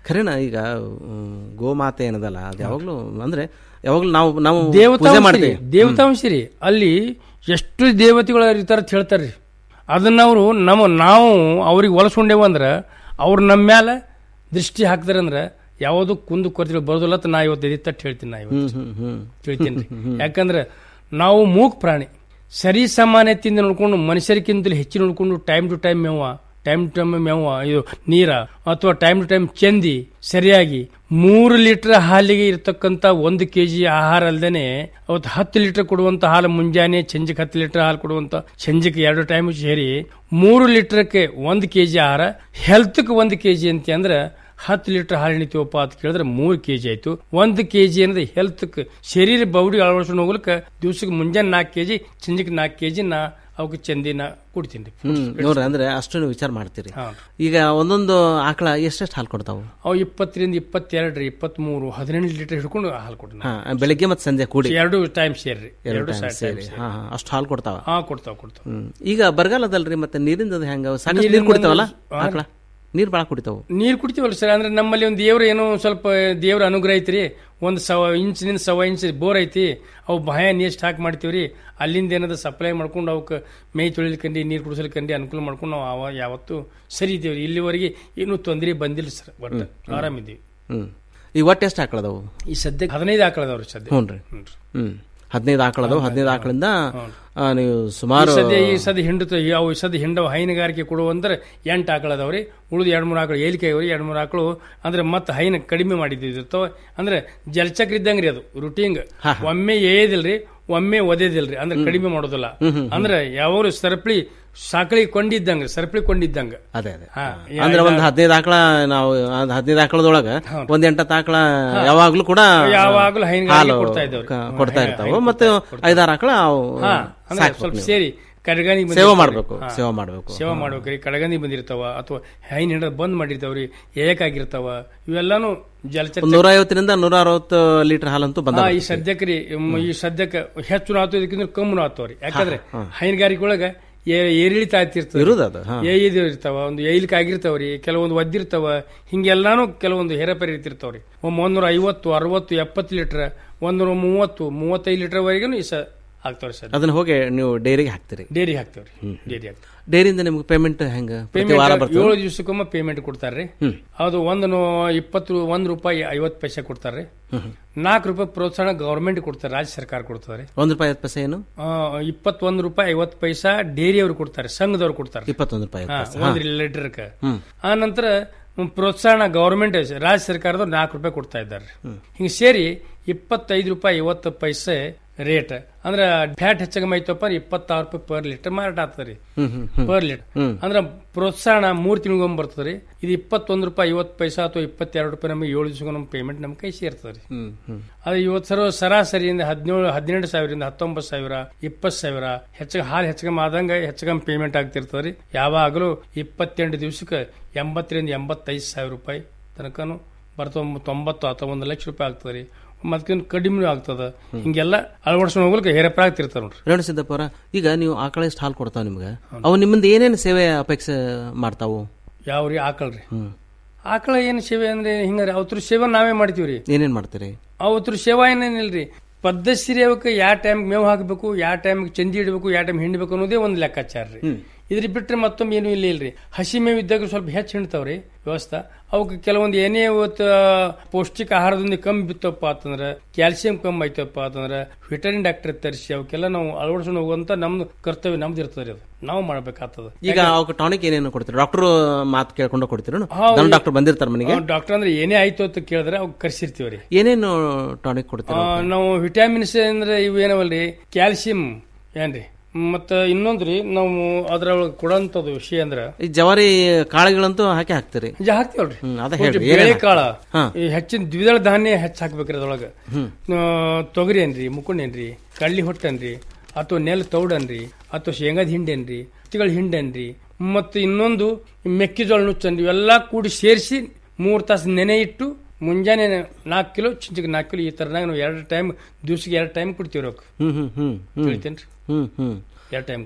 A: ಖರೇನ ಈಗ ಹ್ಮ್, ಗೋಮಾತೆ ಏನದಲ್ಲ ಅದು ಯಾವಾಗ್ಲೂ ಅಂದ್ರೆ ಯಾವಾಗ್ಲೂ ನಾವು ನಾವು ಪೂಜೆ
V: ದೇವತಾಂಶ
A: ಮಾಡ್ತೀವಿ
V: ದೇವತಾಂಶ ರೀ ಅಲ್ಲಿ ಎಷ್ಟು ದೇವತೆಗಳು ಇರ್ತಾರ ಅಂತ ಹೇಳ್ತಾರ್ರಿ ಅದನ್ನ ಅವರು ನಮ್ಮ ನಾವು ಅವ್ರಿಗೆ ಹೊಲಸ್ಕೊಂಡೇವು ಅಂದ್ರೆ ಅವ್ರು ನಮ್ಮ ಮ್ಯಾಲ ದೃಷ್ಟಿ ಹಾಕ್ತಾರೆ ಅಂದ್ರೆ ಯಾವುದು ಕುಂದು ಕೊರತೆಗಳು ಬರೋದಿಲ್ಲ ಅಂತ ನಾ ಇವತ್ತು ಎದಿ ತಟ್ಟು ಹೇಳ್ತೀನಿ ನಾ ಇವತ್ತು
A: ಹ್ಮ್, ಹ್ಮ್, ಹ್ಮ್.
V: ಹೇಳ್ತೀನಿ ಯಾಕಂದ್ರೆ ನಾವು ಮೂಕ್ ಪ್ರಾಣಿ ಸರಿ ಸಮಾನತೆಯಿಂದ ನೋಡ್ಕೊಂಡು ಮನುಷ್ಯರಿಗಿಂತಲೂ ಹೆಚ್ಚು ನೋಡ್ಕೊಂಡು ಟೈಮ್ ಟು ಟೈಮ್ ಮೇವ ಟೈಮ್ ಟು ಟೈಮ್ ಮೇವ ಇದು ನೀರ ಅಥವಾ ಟೈಮ್ ಟು ಟೈಮ್ ಚೆಂದಿ ಸರಿಯಾಗಿ ಮೂರು ಲೀಟರ್ ಹಾಲಿಗೆ ಇರತಕ್ಕಂತ ಒಂದು ಕೆಜಿ ಆಹಾರ ಅಲ್ದೇನೆ ಅವತ್ತು ಹತ್ತು ಲೀಟರ್ ಕೊಡುವಂತ ಹಾಲು ಮುಂಜಾನೆ ಸಂಜೆಗೆ ಹತ್ತು ಲೀಟರ್ ಹಾಲು ಕೊಡುವಂತ ಸಂಜೆಗೆ ಎರಡು ಟೈಮ್ ಸೇರಿ ಮೂರು ಲೀಟರ್ಗೆ ಒಂದು ಕೆಜಿ ಆಹಾರ ಹೆಲ್ತ್ಗೆ ಒಂದು ಕೆಜಿ ಅಂತ ಅಂದ್ರೆ ಹತ್ತು ಲೀಟರ್ ಹಾಲು ಹಿಡಿತೀವಪ್ಪ ಅಂತ ಕೇಳಿದ್ರೆ ಮೂರು ಕೆ ಜಿ ಆಯ್ತು ಒಂದು ಕೆ ಜಿ ಅಂದ್ರೆ ಹೆಲ್ತ್ ಶರೀರ ಬೌಡಿ ಅಳವಡಿಸ್ಕೊಂಡು ಹೋಗ್ಲಿಕ್ಕೆ ದಿವ್ಸಕ್ಕೆ ಮುಂಜಾನೆ ನಾಲ್ಕು ಕೆ ಜಿ ಸಂಜೆಗೆ ನಾಲ್ಕು ಕೆ ಜಿ ನಾ ಅವಕ್ಕೆ ಚಂದಿನ ಕೊಡ್ತೀನಿ
A: ಹ್ಮ್ ನೋಡ್ರಿ ಅಂದ್ರೆ ಅಷ್ಟು ನೀವು ವಿಚಾರ ಮಾಡ್ತೀರಿ ಈಗ ಒಂದೊಂದು ಆಕಳ ಎಷ್ಟೆಷ್ಟು ಹಾಲು ಕೊಡ್ತಾವು
V: ಅವು ಇಪ್ಪತ್ತರಿಂದ ಇಪ್ಪತ್ತೆರಡು ರೀ ಇಪ್ಪತ್ಮೂರು ಹದಿನೆಂಟು ಲೀಟರ್ ಹಿಡ್ಕೊಂಡು ಹಾಲು ಕೊಡ್ತೀನಿ
A: ಹಾ ಬೆಳಿಗ್ಗೆ ಮತ್ತೆ ಸಂಜೆ ಕೂಡಿ
V: ಎರಡು ಟೈಮ್ ಸೇರ್ರಿ
A: ಎರಡು
V: ಎರಡು
A: time
V: ಟೈಮ್
A: ಸೇರಿ ಹಾ ಹಾ ಅಷ್ಟು ಹಾಲು ಕೊಡ್ತಾವ
V: ಹಾ ಕೊಡ್ತಾವ ಕೊಡ್ತಾವ
A: ಹ್ಮ್. ಈಗ ಬರಗಾಲದಲ್ರಿ ಮತ್ತೆ ನೀರಿಂದ ಹೆಂಗ ಸಾಕಷ್ಟು
V: ನೀರಿನ
A: ನೀರು ಕುಡಿತಾವಲ್ಲ
V: ಹಾ.
A: ಆಕಳ ನೀರು ಭಾಳ ಕುಡಿತಾವು
V: ನೀರು ಕುಡಿತೀವಲ್ಲ ಸರ್ ಅಂದ್ರೆ ನಮ್ಮಲ್ಲಿ ಒಂದು ದೇವ್ರ ಏನೋ ಸ್ವಲ್ಪ ದೇವ್ರ ಅನುಗ್ರಹ ಐತ್ರಿ ಒಂದು ಸವ ಇಂಚಿನಿಂದ ಸವ ಇಂಚ್ ಬೋರ್ ಐತಿ ಅವು ಬಾಯ ನೀರು ಸ್ಟಾಕ್ ಮಾಡ್ತೀವ್ರಿ ಅಲ್ಲಿಂದ ಏನಾದ್ರು ಸಪ್ಲೈ ಮಾಡ್ಕೊಂಡು ಅವಕ್ಕೆ ಮೈ ತೊಳಿಲಿಕ್ಕಂಡಿ ನೀರು ಕುಡಿಸ್ಲಿಕ್ಕಂಡಿ ಅನುಕೂಲ ಮಾಡ್ಕೊಂಡು ನಾವು ಅವ ಯಾವತ್ತು ಸರಿ ಇದ್ದೀವ್ರಿ ಇಲ್ಲಿವರೆಗೆ ಏನೂ ತೊಂದರೆ ಬಂದಿಲ್ಲ ಸರ್ ಒಟ್ಟು ಆರಾಮಿದ್ದೀವಿ
A: ಹ್ಮ್ ಈಗ ಒಟ್ಟು ಎಷ್ಟು ಆಕಳದವು
V: ಈ ಸದ್ಯಕ್ಕೆ ಹದಿನೈದು ಆಕಳದವ್ರಿ ಸದ್ಯ
A: ಹ್ಞೂ ರೀ ಹ್ಮ್ ಹದಿನೈದು ಆಕಳದವು ಹದಿನೈದು ಆಕಳಿಂದ ಆ, ನೀವು ಸುಮಾರು
V: ಈ ಸದ್ಯ ಈ ಸದ್ಯ ಹಿಂಡತ ಅವು ಈ ಸದ್ಯ ಹಿಂಡವ ಹೈನುಗಾರಿಕೆ ಕೊಡುವಂದ್ರೆ ಎಂಟು ಆಕಳದವ್ರಿ ಉಳಿದು ಎರಡು ಮೂರು ಆಕಳು ಏಲಿಕೆ ಅವ್ರಿ ಎರಡು ಮೂರು ಆಕಳು ಅಂದ್ರೆ ಮತ್ತೆ ಹೈನ ಕಡಿಮೆ ಮಾಡಿದ್ದಿರ್ತಾವ ಅಂದ್ರೆ ಜಲಚಕ್ರ ಇದ್ದಂಗ್ರಿ ಅದು ರುಟೀನ್ ಒಮ್ಮೆ ಏದಿಲ್ರಿ ಒಮ್ಮೆ ಒದೇದಿಲ್ರಿ ಅಂದ್ರೆ ಕಡಿಮೆ ಮಾಡೋದಿಲ್ಲ ಅಂದ್ರೆ ಯಾವಾಗಲೂ ಸರಪಳಿ ಸಾಕಳಿ ಕೊಂಡಿದ್ದಂಗ ಸರಪಳಿ ಕೊಂಡಿದ್ದಂಗ
A: ಅದೇ ಅದೇ
V: ಹಾ,
A: ಅಂದ್ರೆ ಒಂದ್ ಹದಿನೈದು ಆಕಳ ನಾವು ಅದ್ ಹದಿನೈದು ಆಕಳದೊಳಗ ಒಂದ್ ಎಂಟತ್ತು ಆಕಳ ಯಾವಾಗ್ಲೂ ಕೂಡ
V: ಯಾವಾಗ್ಲೂ ಹೈನುಗಾರಿಕೆ
A: ಹಾಲು
V: ಕೊಡ್ತಾ ಇದ್ದವ್ರು.
A: ಕ- ಕೊಡ್ತಾ
V: ಹಾ,
A: ಇರ್ತಾವ
V: ಹೈನು
A: ಮತ್ತೆ ಐದಾರು ಆಕಳ ಅವು
V: ಹಾ ಅಂದ್ರೆ
A: ಸಾಕ್ಬೇಕು
V: ಸ್ವಲ್ಪ
A: ನೀವು.
V: ಸೇರಿ ಕಡಗಣಿ
A: ಸೇವೆ ಮಾಡ್ಬೇಕು ಸೇವೆ ಮಾಡ್ಬೇಕು
V: ಸೇವೆ ಮಾಡ್ಬೇಕ್ರಿ ಕಡಗಂದಿ ಬಂದಿರ್ತಾವ ಅಥವಾ ಹೈನ್ ಹಿಡಿದ ಬಂದ್ ಮಾಡಿರ್ತಾವ್ರಿ ಏಕಾಗಿರ್ತಾವ ಇವೆಲ್ಲಾನು ಜಲಚರ
A: ಒಂದ್ ನೂರ ಐವತ್ತರಿಂದ ನೂರ ಅರವತ್ತು ಲೀಟರ್ ಹಾಲಂತೂ ಬಂದ
V: ಹಾ, ಈ ಸದ್ಯಕ್ಕೆ ರೀ ಮ್, ಈ ಸದ್ಯಕ್ಕೆ ಹೆಚ್ಚು ಆತು ಇದಕ್ಕಿಂತ ಕಮ್ಮು ಆತವ್ರಿ ಯಾಕಂದ್ರೆ ಹೈನುಗಾರಿಕೆ ಒಳಗ ಏ- ಏರಿಳಿತ ಆಗ್ತಿರ್ತದೆ
A: ಇರುದು ಅದು, ಹಾ.
V: ಏಯ್ದು ಇರ್ತಾವ ಒಂದು ಏಲಿಕೆ ಆಗಿರ್ತಾವ್ರಿ ಕೆಲವೊಂದು ಒದ್ದಿರ್ತಾವ ಹಿಂಗೆಲ್ಲಾನು ಕೆಲವೊಂದು ಹೇರಪೇರಿ ಇರ್ತಿರ್ತಾವ್ರಿ ಒಮ್ಮೆ ಒಂದೂರ ಐವತ್ತು ಅರವತ್ತು ಎಪ್ಪತ್ತು ಲೀಟರ್ ಒಂದೂರ ಮೂವತ್ತು ಮೂವತ್ತೈದು ಲೀಟರ್ ವರೆಗೂ ಈ ಸ ಆಗ್ತಾವ್ರಿ ಸರ್
A: ಅದನ್ನ ಹೋಗಿ ನೀವು ಡೈರಿಗೆ ಹಾಕ್ತೀರಿ
V: ಡೈರಿ ಹಾಕ್ತೇವ್ರಿ ಡೈರಿ ಹಾಕ್ತೇವೆ
A: ಡೈರಿಯಿಂದ ನಿಮ್ಗೆ ಪೇಮೆಂಟ್ ಹೆಂಗ ಪ್ರತಿ ವಾರ
V: ಪೇಮೆಂಟ್
A: ಬರ್ತದೆ
V: ಏಳು ದಿವಸಕ್ಕೊಮ್ಮೆ ಪೇಮೆಂಟ್ ಕೊಡ್ತಾರ್ರಿ ಅದು ಒಂದು ನೂ- ಇಪ್ಪತ್ತು ಒಂದ್ ರೂಪಾಯಿ ಐವತ್ತು ಪೈಸೆ ಕೊಡ್ತಾರ್ರಿ ನಾಲ್ಕು ರೂಪಾಯಿ ಪ್ರೋತ್ಸಾಹ ಗವರ್ಮೆಂಟ್ ಕೊಡ್ತಾರೆ ರಾಜ್ಯ ಸರ್ಕಾರ ಕೊಡ್ತಾರೆ
A: ಒಂದ್ ರೂಪಾಯಿ ಐವತ್ತು ಪೈಸೆ ಏನು
V: ಇಪ್ಪತ್ತೊಂದು ರೂಪಾಯಿ ಐವತ್ತು ಪೈಸಾ ಡೇರಿ ಅವ್ರು ಕೊಡ್ತಾರೆ ಸಂಘದವ್ರು ಕೊಡ್ತಾರೆ
A: ಇಪ್ಪತ್ತೊಂದು ರೂಪಾಯಿ
V: ಹಾ,
A: ಐವತ್ತು ಪೈಸೆ.
V: ಒಂದ್ ಲೀಟರ್ಕ
A: ಹ್ಮ್.
V: ಆ ನಂತರ ಪ್ರೋತ್ಸಾಹನ ಗವರ್ಮೆಂಟ್ ರಾಜ್ಯ ಸರ್ಕಾರದವ್ರು ನಾಲ್ಕು ರೂಪಾಯಿ ಕೊಡ್ತಾ ಇದ್ದಾರೆ ಹಿಂಗೆ ಸೇರಿ ಇಪ್ಪತ್ತೈದು ರೂಪಾಯಿ ಐವತ್ತು ಪೈಸೆ ರೇಟ್ ಅಂದ್ರೆ ಫ್ಯಾಟ್ ಹೆಚ್ಚಾಗ ಮೈತಪ್ಪ ಇಪ್ಪತ್ತಾರು ರೂಪಾಯಿ ಪರ್ ಲೀಟರ್ ಮಾರಾಟ ಆಗ್ತದೆ
A: ಹ್ಮ್, ಹ್ಮ್, ಹ್ಮ್.
V: ಪರ್ ಲೀಟರ್
A: ಹ್ಮ್.
V: ಅಂದ್ರೆ ಪ್ರೋತ್ಸಾಹನ ಮೂರ್ ತಿಂಗಳಿಗೊಮ್ಮೆ ಬರ್ತದೆ ಇದು ಇಪ್ಪತ್ತೊಂದು ರೂಪಾಯಿ ಐವತ್ತು ಪೈಸಾ ಅಥವಾ ಇಪ್ಪತ್ತೆರಡು ರೂಪಾಯಿ ನಮಗೆ ಏಳು ದಿವಸ ನಮ್ಮ ಪೇಮೆಂಟ್ ನಮ್ಮ ಕೈ ಸೇರ್ತದೆ ರೀ
A: ಹ್ಮ್, ಹ್ಮ್.
V: ಅದು ಇವತ್ತು ಸರ ಸರಾಸರಿಯಿಂದ ಹದಿನೇಳು ಹದಿನೆಂಟು ಸಾವಿರದಿಂದ ಹತ್ತೊಂಬತ್ತು ಸಾವಿರ ಇಪ್ಪತ್ತು ಸಾವಿರ ಹೆಚ್ಚಿಗೆ ಹಾಲು ಹೆಚ್ಚಿಗೆ ಆದಂಗ ಹೆಚ್ಚಿಗೆ ಪೇಮೆಂಟ್ ಆಗ್ತಿರ್ತದೆ ರೀ ಯಾವಾಗಲೂ ಇಪ್ಪತ್ತೆಂಟು ದಿವಸಕ್ಕೆ ಎಂಬತ್ತರಿಂದ ಎಂಬತ್ತೈದು ಸಾವಿರ ರೂಪಾಯಿ ತನಕನು ಬರ್ತವ ತೊಂಬತ್ತು ಅಥವಾ ಒಂದು ಲಕ್ಷ ರೂಪಾಯಿ ಆಗ್ತದೆ ರೀ ಮತ್ಕಿಂತ ಕಡಿಮೆ ಆಗ್ತದ ಹಿಂಗೆಲ್ಲ ಅಳವಡಿಸ್ಕೊಂಡು ಹೋಗ್ಲಿಕ್ಕೆ ಹೇರಪ್ಪ ಆಗ್ತಿರ್ತಾರ ನೋಡ್ರಿ
A: ರೇಣು ಸಿದ್ದಪ್ಪರ ಈಗ ನೀವು ಆಕಳ ಎಷ್ಟು ಹಾಲು ಕೊಡ್ತಾವ ನಿಮ್ಗೆ ಅವು ನಿಮ್ಮಿಂದ ಏನೇನು ಸೇವೆ ಅಪೇಕ್ಷೆ ಮಾಡ್ತಾವು
V: ಯಾವ್ರಿ ಆಕಳ್ರಿ
A: ಹ್ಮ್
V: ಆಕಳ ಏನು ಸೇವೆ ಅಂದ್ರೆ ಹಿಂಗಾರಿ ಅವತ್ರ ಸೇವೆ ನಾವೇ ಮಾಡ್ತೀವ್ರಿ
A: ಏನೇನ್ ಮಾಡ್ತೀರಿ
V: ಅವತ್ರ ಸೇವಾ ಏನೇನಿಲ್ರಿ ಪದ್ಧತಿ ಅವಕ್ಕೆ ಯಾವ ಟೈಮ್ ಮೇವು ಹಾಕಬೇಕು ಯಾವ ಟೈಮ್ ಚಂದಿ ಇಡಬೇಕು ಯಾವ ಟೈಮ್ ಹಿಂಡಬೇಕು ಅನ್ನೋದೇ ಒಂದು ಲೆಕ್ಕಾಚಾರ ರೀ ಇದ್ರ ಬಿಟ್ರೆ ಮತ್ತೊಮ್ಮೆ ಏನು ಇಲ್ಲ ಇಲ್ರಿ ಹಸಿ ಮೇವು ಇದ್ದಾಗ ಸ್ವಲ್ಪ ಹೆಚ್ಚು ಹಿಂಡ್ತಾವ್ರಿ ವ್ಯವಸ್ಥೆ ಅವಕ್ಕೆ ಕೆಲವೊಂದು ಏನೇ ಇವತ್ತು ಪೌಷ್ಟಿಕ ಆಹಾರದಿಂದ ಕಮ್ಮಿ ಬಿತ್ತಪ್ಪ ಅಂತಂದ್ರೆ ಕ್ಯಾಲ್ಸಿಯಂ ಕಮ್ಮಿ ಐತಪ್ಪ ಅಂತಂದ್ರೆ ವಿಟಮಿನ್ ಡಾಕ್ಟರ್ ತರಿಸಿ ಅವಕ್ಕೆಲ್ಲ ನಾವು ಅಳವಡಿಸ್ಕೊಂಡು ಹೋಗುವಂತ ನಮ್ದು ಕರ್ತವ್ಯ ನಮ್ದು ಇರ್ತದೆ ಅದು ನಾವು ಮಾಡ್ಬೇಕಾಗ್ತದ
A: ಈಗ ಅವಕ್ಕೆ ಟಾನಿಕ್ ಏನೇನು ಕೊಡ್ತೀರಿ ಡಾಕ್ಟರ್ ಮಾತು ಕೇಳ್ಕೊಂಡು ಕೊಡ್ತೀರಿ
V: ಹೌದು.
A: ಡಾಕ್ಟರ್ ಬಂದಿರ್ತಾರೆ ಮನೆಗೆ
V: ಡಾಕ್ಟರ್ ಅಂದ್ರೆ ಏನೇ ಆಯ್ತು ಅಂತ ಕೇಳಿದ್ರೆ ಅವ್ ಕರ್ಸಿರ್ತೀವ್ರಿ
A: ಏನೇನು ಟಾನಿಕ್ ಕೊಡ್ತೀರಿ
V: ಆ, ನಾವು ವಿಟಾಮಿನ್ಸ್ ಅಂದ್ರೆ ಇವು ಏನವಲ್ರಿ ಕ್ಯಾಲ್ಸಿಯಂ ಏನ್ರಿ ಮತ್ತ ಇನ್ನೊಂದ್ರಿ ನಾವು ಅದ್ರೊಳಗೆ ಕೊಡಂತದ್ದು ವಿಷಯ ಅಂದ್ರ
A: ಈ ಜವಾರಿ ಕಾಳುಗಳಂತೂ ಹಾಕಿ ಹಾಕ್ತೀರಿ
V: ಜ ಹಾಕ್ತಿವಲ್ರಿ
A: ಹ್ಮ್, ಅದ
V: ಪೂರ್ತಿ
A: ಹೇಳ್ರಿ, ಏನೇನ್
V: ಬೇಳೆ ಕಾಳ
A: ಹಾ.
V: ಈ ಹೆಚ್ಚಿನ ದ್ವಿದಳ ಧಾನ್ಯ ಹೆಚ್ಚು ಹಾಕ್ಬೇಕ್ರಿ ಅದ್ರೊಳಗ
A: ಹ್ಮ್.
V: ಆ, ತೊಗರಿ ಏನ್ರಿ ಮುಕುಂಡ್ ಏನ್ರಿ ಕಳ್ಳಿ ಹೊಟ್ಟನ್ರಿ ಅಥವಾ ನೆಲ್ ತೌಡನ್ರಿ ಅಥವಾ ಶೇಂಗಾದ ಹಿಂಡೇನ್ರಿ ಹತ್ತಿಗಳ ಹಿಂಡೇನ್ರಿ ಮತ್ತು ಇನ್ನೊಂದು ಮೆಕ್ಕೆಜೋಳ ನುಚ್ಚನ್ರಿ ಇವೆಲ್ಲ ಕೂಡಿ ಸೇರಿಸಿ ಮೂರ್ ತಾಸು ನೆನೆ ಇಟ್ಟು ಮುಂಜಾನೆ ನಾಲ್ಕು ಕಿಲೋ ಚಿಂಚಿಗೆ ನಾಲ್ಕು ಕಿಲೋ ಈ ತರನಾಗ ನಾವು ಎರಡು ಟೈಮ್ ದಿವ್ಸಕ್ಕೆ ಎರಡು ಟೈಮ್ ಕೊಡ್ತೀವಿ ರೊಕ್ಕ
A: ಹ್ಮ್ ಹ್ಮ್ ಹ್ಮ್ ಹ್ಮ್
V: ತಿಳಿತೇನ್ರಿ
A: ಹ್ಮ್ ಹ್ಮ್
V: ಎರಡು ಟೈಮ್ ಕೊಡ್ತೀವಿ